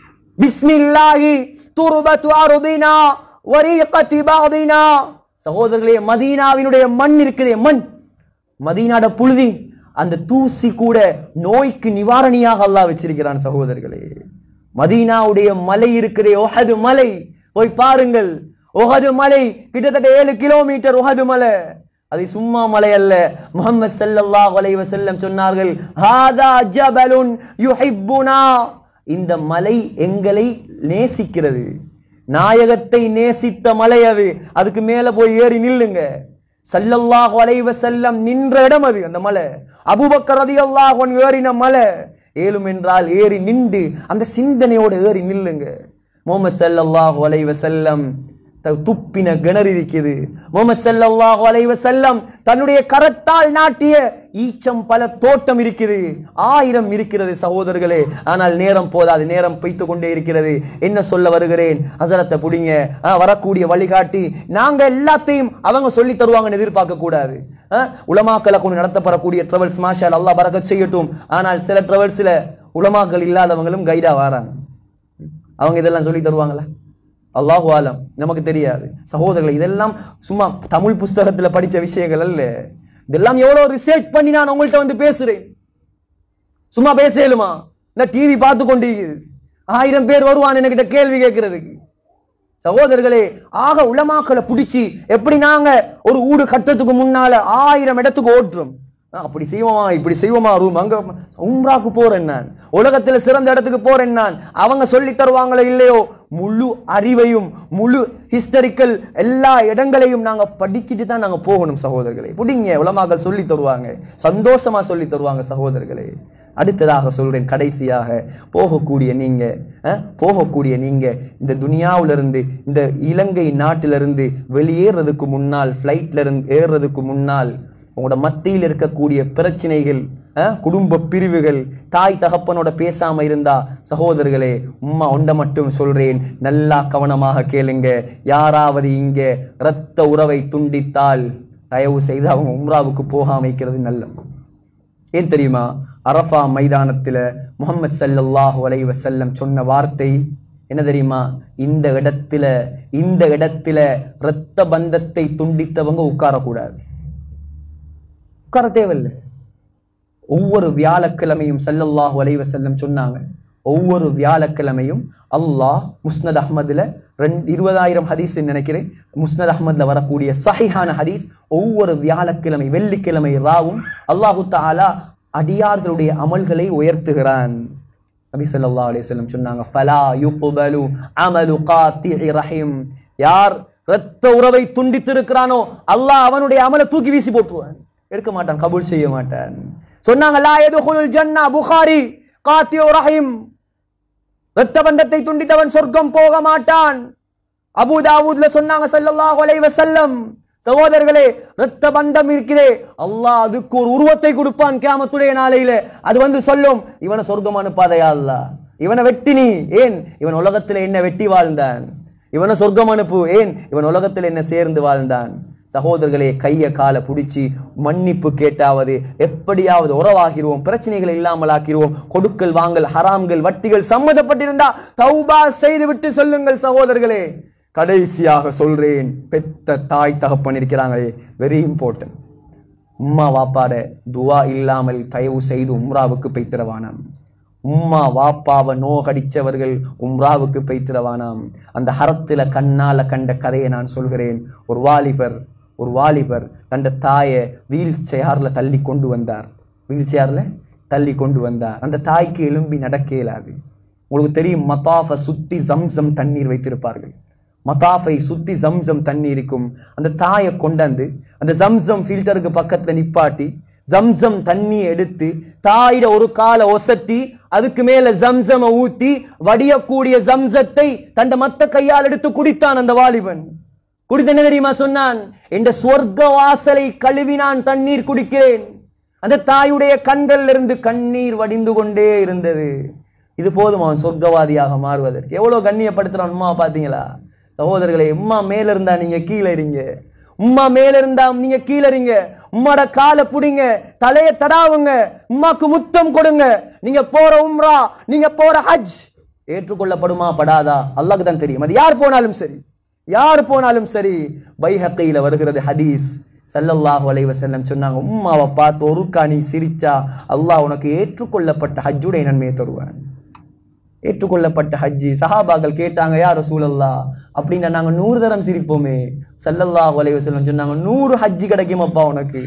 பிஸ்மில்லாஹி துருபத்து அருதினா வரீகத்தி பாதினா சகோதரர்களே மதீனாவினுடைய மண் இருக்குதே மண் மதீனாட புழுதி அந்த தூசி கூட நோய்க்கு நிவாரணியாக அல்லாஹ் வச்சிருக்கிறான் சகோதரர்களே மதீனாவுடைய மலை இருக்கிறே ஒஹது மலை போய் பாருங்கள் ஒஹது மலை கிட்டத்தட்ட ஏழு கிலோமீட்டர் ஒஹது மலை அது சும்மா மலை அல்ல முகமது ஸல்லல்லாஹு அலைஹி வஸல்லம் சொன்னார்கள் ஹாதா ஜபலுன் யுஹிப்புனா இந்த மலை எங்களை நேசிக்கிறது நாயகத்தை நேசித்த மலை அது அதுக்கு மேல போய் ஏறி நில்லுங்க சல்லல்லாஹு அலைஹி வஸல்லம் நின்ற இடம் அது அந்த மலை அபூபக்கர் ரலியல்லாஹு அன்ஹு ஏறின மலை ஏலும் என்றால் ஏறி நின்று அந்த சிந்தனையோட ஏறி நில்லுங்க முகமது ஸல்லல்லாஹு அலைஹி வஸல்லம் த- துப்பின கிணறு இருக்குது முகமது ஸல்லல்லாஹு அலைஹி வஸல்லம் தன்னுடைய கரத்தால் நாட்டிய ஈச்சம் பல தோட்டம் இருக்குது ஆயிரம் இருக்கிறது சகோதரர்களே ஆனால் நேரம் போதாது நேரம் பெய்த்து கொண்டே இருக்கிறது என்ன சொல்ல வருகிறேன் ஹசரத்தை புடிங்க ஆ, வரக்கூடிய வழிகாட்டி நாங்க எல்லாத்தையும் அவங்க சொல்லி தருவாங்கன்னு எதிர்பார்க்க கூடாது ஆ, உலமாக்களை கொண்டு நடத்தப்படக்கூடிய ட்ராவல்ஸ் மாஷால் அல்லாஹ் பறக்கத் செய்யட்டும் ஆனால் சில ட்ராவல்ஸ்ல உலமாக்கள் இல்லாதவங்களும் கைடா வராங்க அவங்க இதெல்லாம் சொல்லி தருவாங்களா அல்லாஹு ஆலம் நமக்கு தெரியாது சகோதரர்கள் இதெல்லாம் சும்மா தமிழ் புஸ்தகத்துல படிச்ச விஷயங்கள் அல்ல இதெல்லாம் எவ்வளவு ரிசர்ச் பண்ணி நான் உங்கள்கிட்ட வந்து பேசுறேன் சும்மா பேசலுமா இந்த டிவி பார்த்து கொண்டு ஆயிரம் பேர் வருவான் என்கிட்ட கேள்வி கேட்கறதுக்கு சகோதரர்களே ஆக உலமாக்களை பிடிச்சி எப்படி நாங்க ஒரு ஊடு கட்டுறதுக்கு முன்னால ஆயிரம் இடத்துக்கு ஓட்டுறோம் ஆ, அப்படி செய்வோமா இப்படி செய்வோமா ரூம் அங்க உம்ராக்கு போறேன் நான் உலகத்துல சிறந்த இடத்துக்கு போறேன் நான் அவங்க சொல்லி தருவாங்களோ இல்லையோ முழு அறிவையும் முழு ஹிஸ்டரிக்கல் எல்லா இடங்களையும் நாங்க படிச்சுட்டு தான் நாங்க போகணும் சகோதரர்களே புடிங்க உலமாக்கள் சொல்லி தருவாங்க சந்தோஷமா சொல்லி தருவாங்க சகோதரர்களே அடுத்ததாக சொல்றேன் கடைசியாக போகக்கூடிய நீங்க அஹ், போகக்கூடிய நீங்க இந்த துனியாவுல இருந்து இந்த இலங்கை நாட்டிலிருந்து வெளியேறதுக்கு முன்னால் ஃப்ளைட்ல இருந்து ஏறுறதுக்கு முன்னால் உங்களோட மத்தியில் இருக்கக்கூடிய பிரச்சனைகள் அஹ், குடும்ப பிரிவுகள் தாய் தகப்பனோட பேசாம இருந்தா சகோதரர்களே உம்மா ஒண்ட மட்டும் சொல்றேன் நல்லா கவனமாக கேளுங்க யாராவது இங்க இரத்த உறவை துண்டித்தால் தயவு செய்து அவங்க உம்ராவுக்கு போகாம வைக்கிறது நல்லது ஏன் தெரியுமா அரஃபா மைதானத்துல முகமது ஸல்லல்லாஹு அலைஹி வஸல்லம் சொன்ன வார்த்தை என்ன தெரியுமா இந்த இடத்துல இந்த இடத்துல இரத்த பந்தத்தை துண்டித்தவங்க உட்காரக்கூடாது உட்கார தேவையில்லை ஒவ்வொரு வியாழக்கிழமையும் ஸல்லல்லாஹு அலைஹி வஸல்லம் சொன்னாங்க ஒவ்வொரு வியாழக்கிழமையும் அல்லாஹ் முஸ்னத் அஹ்மதுல ரெண்டு இருபதாயிரம் ஹதீஸ் நினைக்கிறேன் முஸ்னத் அஹ்மத்ல வரக்கூடிய சஹிஹான ஹதீஸ் ஒவ்வொரு வியாழக்கிழமை வெள்ளிக்கிழமை ராவும் அல்லாஹு தஆலா அடியார்களுடைய அமல்களை உயர்த்துகிறான் நபி ஸல்லல்லாஹு அலைஹி வஸல்லம் சொன்னாங்க ஃபலா யுக்பலு அமலு காத்திஇ ரஹீம் யார் இரத்த உறவை துண்டித்திருக்கிறானோ அல்லாஹ் அவனுடைய அமலை தூக்கி வீசி போட்டுருவான் எடுக்க மாட்டான் கபூல் செய்ய மாட்டான் சொன்னாங்க லா யதுகுலுல் ஜன்னா புகாரி காத்தியு ரஹீம் இரத்த பந்தத்தை துண்டித்தவன் சொர்க்கம் போக மாட்டான் அபூ தாவூத்ல சொன்னாங்க ஸல்லல்லாஹு அலைஹி வஸல்லம் சகோதரர்களே இரத்த பந்தம் இருக்கிறே அல்லாஹ் அதுக்கு ஒரு உருவத்தை கொடுப்பான் கியாமத்துடைய நாளையில அது வந்து சொல்லும் இவனை சொர்க்கம் அனுப்பாதையா அல்லாஹ் இவனை வெட்டி நீ ஏன் இவன் உலகத்துல என்ன வெட்டி வாழ்ந்தான் இவனை சொர்க்கம் அனுப்பு ஏன் இவன் உலகத்தில் என்ன சேர்ந்து வாழ்ந்தான் சகோதரர்களே கைய காலை பிடிச்சி மன்னிப்பு கேட்டாவது எப்படியாவது உறவாகிருவோம் பிரச்சனைகளை இல்லாமல் ஆக்கிருவோம் கொடுக்கல் வாங்கல் ஹராம்கள் வட்டிகள் சம்மதப்பட்டிருந்தா தௌபா செய்து விட்டு சொல்லுங்கள் சகோதரர்களே கடைசியாக சொல்றேன் பெத்த தாய் தகப்பன் இருக்கிறாங்களே வெரி இம்பார்ட்டன்ட் உம்மா வாப்பாட துவா இல்லாமல் தயவு செய்து உம்ராவுக்கு பெய்திரவானாம் உம்மா வாப்பாவை நோகடிச்சவர்கள் உம்ராவுக்கு பெய்திரவானாம் அந்த ஹரத்துல கண்ணால கண்ட கதையை நான் சொல்கிறேன் ஒரு வாலிபர் ஒரு வாலிபர் தந்த தாயை வீல் சேரில் தள்ளி கொண்டு வந்தார் வீல் சேரில் தள்ளி கொண்டு வந்தார் அந்த தாய்க்கு எலும்பி நடக்க இயலாது உங்களுக்கு தெரியும் மத்தாஃபை சுத்தி ஜம்சம் தண்ணீர் வைத்திருப்பார்கள் மதாஃபை சுத்தி ஜம்சம் தண்ணி இருக்கும் அந்த தாயை கொண்டாந்து அந்த ஜம்சம் ஃபில்டருக்கு பக்கத்துல நிப்பாட்டி ஜம்சம் தண்ணியை எடுத்து தாயிட ஒரு காலை ஒசத்தி அதுக்கு மேல ஜம்சம ஊத்தி வடியக்கூடிய ஜம்சத்தை தண்ட மத்த கையால் எடுத்து குடித்தான் அந்த வாலிபன் குடித்து என்ன தெரியுமா சொன்னான் என்ற சொர்க்க வாசலை கழுவி நான் தண்ணீர் குடிக்கிறேன் அந்த தாயுடைய கண்கள்ல இருந்து கண்ணீர் வடிந்து கொண்டே இருந்தது இது போதும் அவன் சொர்க்கவாதியாக மாறுவதற்கு எவ்வளவு கண்ணியப்படுத்துறான் உம்மா பாத்தீங்களா சகோதரர்களே உம்மா மேல இருந்தா நீங்க கீழே இருங்க உம்மா மேல இருந்தா நீங்க கீழே இருங்க உம்மாட காலை புடிங்க தலைய தடாவுங்க உம்மாக்கு முத்தம் கொடுங்க நீங்க போற உம்ரா நீங்க போற ஹஜ் ஏற்றுக்கொள்ளப்படுமா படாதா அல்லாஹ்க்கு தான் தெரியும் அது யார் போனாலும் சரி யார் போனாலும் சரி பைஹக்கையில வருகிறது ஹதீஸ் ஸல்லல்லாஹு அலைஹி வஸல்லம் சொன்னாங்க உம்மாவை பார்த்து ஒருக்கா நீ சிரிச்சா அல்லாஹ் உனக்கு ஏற்றுக்கொள்ளப்பட்ட ஹஜ்ஜுடைய நன்மையை தருவான் ஏற்றுக்கொள்ளப்பட்ட ஹஜ்ஜி சஹாபாக்கள் கேட்டாங்க யார் ரசூலல்லா அப்படின்னா நாங்க நூறு தரம் சிரிப்போமே ஸல்லல்லாஹு அலைஹி வஸல்லம் சொன்னாங்க நூறு ஹஜ்ஜி கிடைக்குமப்பா உனக்கு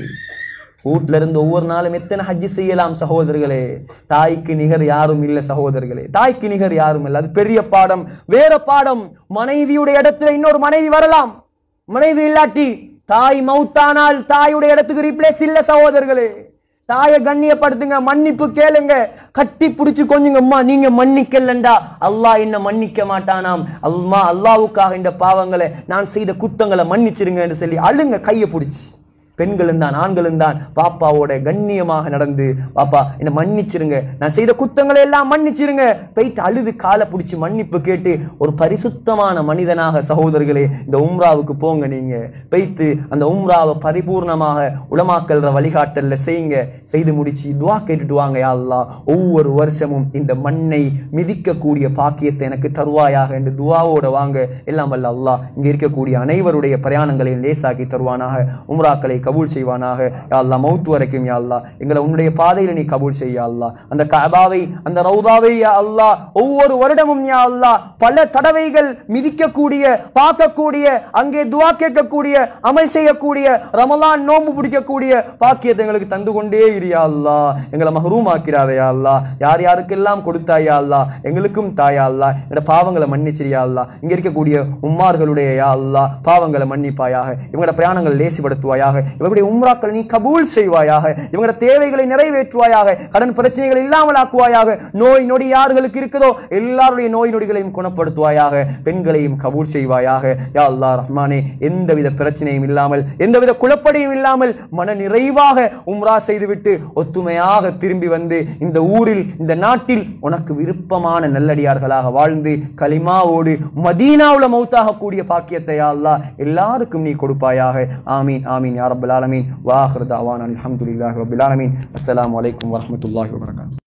வீட்ல இருந்து ஒவ்வொரு நாளும் எத்தனை ஹஜ்ஜி செய்யலாம் சகோதரர்களே தாய்க்கு நிகர் யாரும் இல்லை சகோதரர்களே தாய்க்கு நிகர் யாரும் இல்லை அது பெரிய பாடம் வேற பாடம் மனைவியுடைய இடத்துல இன்னொரு மனைவி வரலாம் மனைவி இல்லாட்டி தாய் மௌத்தானால் தாயுடைய இடத்துக்கு ரீப்ளேஸ் இல்ல சகோதரர்களே தாயை கண்ணியப்படுத்துங்க மன்னிப்பு கேளுங்க கட்டி பிடிச்சு கொஞ்சுங்க அம்மா நீங்க மன்னிக்கலண்டா அல்லாஹ் என்ன மன்னிக்க மாட்டானாம் அம்மா அல்லாவுக்காக இந்த பாவங்களை நான் செய்த குத்தங்களை மன்னிச்சிருங்க என்று சொல்லி அழுங்க கையை பிடிச்சி பெண்களும் தான் ஆண்களும் தான் பாப்பாவோட கண்ணியமாக நடந்து பாப்பா என்னை மன்னிச்சிருங்க நான் செய்த குத்தங்களை எல்லாம் மன்னிச்சிருங்க போயிட்டு அழுது காலை பிடிச்சி மன்னிப்பு கேட்டு ஒரு பரிசுத்தமான மனிதனாக சகோதரர்களே இந்த உம்ராவுக்கு போங்க நீங்க போயிட்டு அந்த உம்ராவை பரிபூர்ணமாக உலமாக்கல்ற வழிகாட்டல்ல செய்யுங்க செய்து முடிச்சு துவா கேட்டுட்டு வாங்க யா அல்லாஹ் ஒவ்வொரு வருஷமும் இந்த மண்ணை மிதிக்கக்கூடிய பாக்கியத்தை எனக்கு தருவாயாக என்று துவாவோட வாங்க எல்லாம் வல்ல அல்லாஹ் இங்க இருக்கக்கூடிய அனைவருடைய பிரயாணங்களையும் லேசாக்கி தருவானாக உம்ராக்களை கபூல் செய்வானாக யா அல்லாஹ் மௌத் வரைக்கும் யா அல்லாஹ் எங்களை உன்னுடைய பாதையில நீ கபூல் செய்ய யா அல்லாஹ் அந்த கபாவை அந்த ரவுதாவை யா அல்லாஹ் ஒவ்வொரு வருடமும் யா அல்லாஹ் பல தடவைகள் மிதிக்கக்கூடிய பார்க்கக்கூடிய அங்கே துவா கேட்கக்கூடிய அமல் செய்யக்கூடிய ரமலான் நோன்பு பிடிக்கக்கூடிய பாக்கியத்தை எங்களுக்கு தந்து கொண்டே இரியா அல்லாஹ் எங்களை மஹரூம் ஆக்கிறாதே யா அல்லாஹ் யார் யாருக்கெல்லாம் கொடுத்தாயா அல்லாஹ் எங்களுக்கும் தாயா அல்லாஹ் எங்களோட பாவங்களை மன்னிச்சிரியா அல்லாஹ் இங்க இருக்கக்கூடிய உம்மார்களுடைய யா அல்லாஹ் பாவங்களை மன்னிப்பாயாக இவங்களோட பிரயாணங்களை லேசிப்படுத்துவாயாக இவர்களுடைய உம்ராக்களை நீ கபூல் செய்வாயாக இவங்களோட தேவைகளை நிறைவேற்றுவாயாக கடன் பிரச்சனைகள் இல்லாமல் ஆக்குவாயாக நோய் நொடி யார்களுக்கு இருக்குதோ எல்லாருடைய நோய் நொடிகளையும் குணப்படுத்துவாயாக பெண்களையும் கபூல் செய்வாயாக யா அல்லாஹ் ரஹ்மானே எந்தவித பிரச்சனையும் இல்லாமல் எந்தவித குழப்படியும் இல்லாமல் மன நிறைவாக உம்ரா செய்துவிட்டு ஒத்துமையாக திரும்பி வந்து இந்த ஊரில் இந்த நாட்டில் உனக்கு விருப்பமான நல்லடியார்களாக வாழ்ந்து கலிமாவோடு மதீனாவுல மௌத்தாக கூடிய பாக்கியத்தை யா அல்லாஹ் எல்லாருக்கும் நீ கொடுப்பாயாக ஆமீன் ஆமீன் யா ரப்பல் ஆலமீன் வாஹிர் தாவான் அல்ஹம்துலில்லாஹி ரப்பில் ஆலமீன் அஸ்ஸலாமு அலைக்கும் வரஹ்மத்துல்லாஹி வபரகாத்துஹு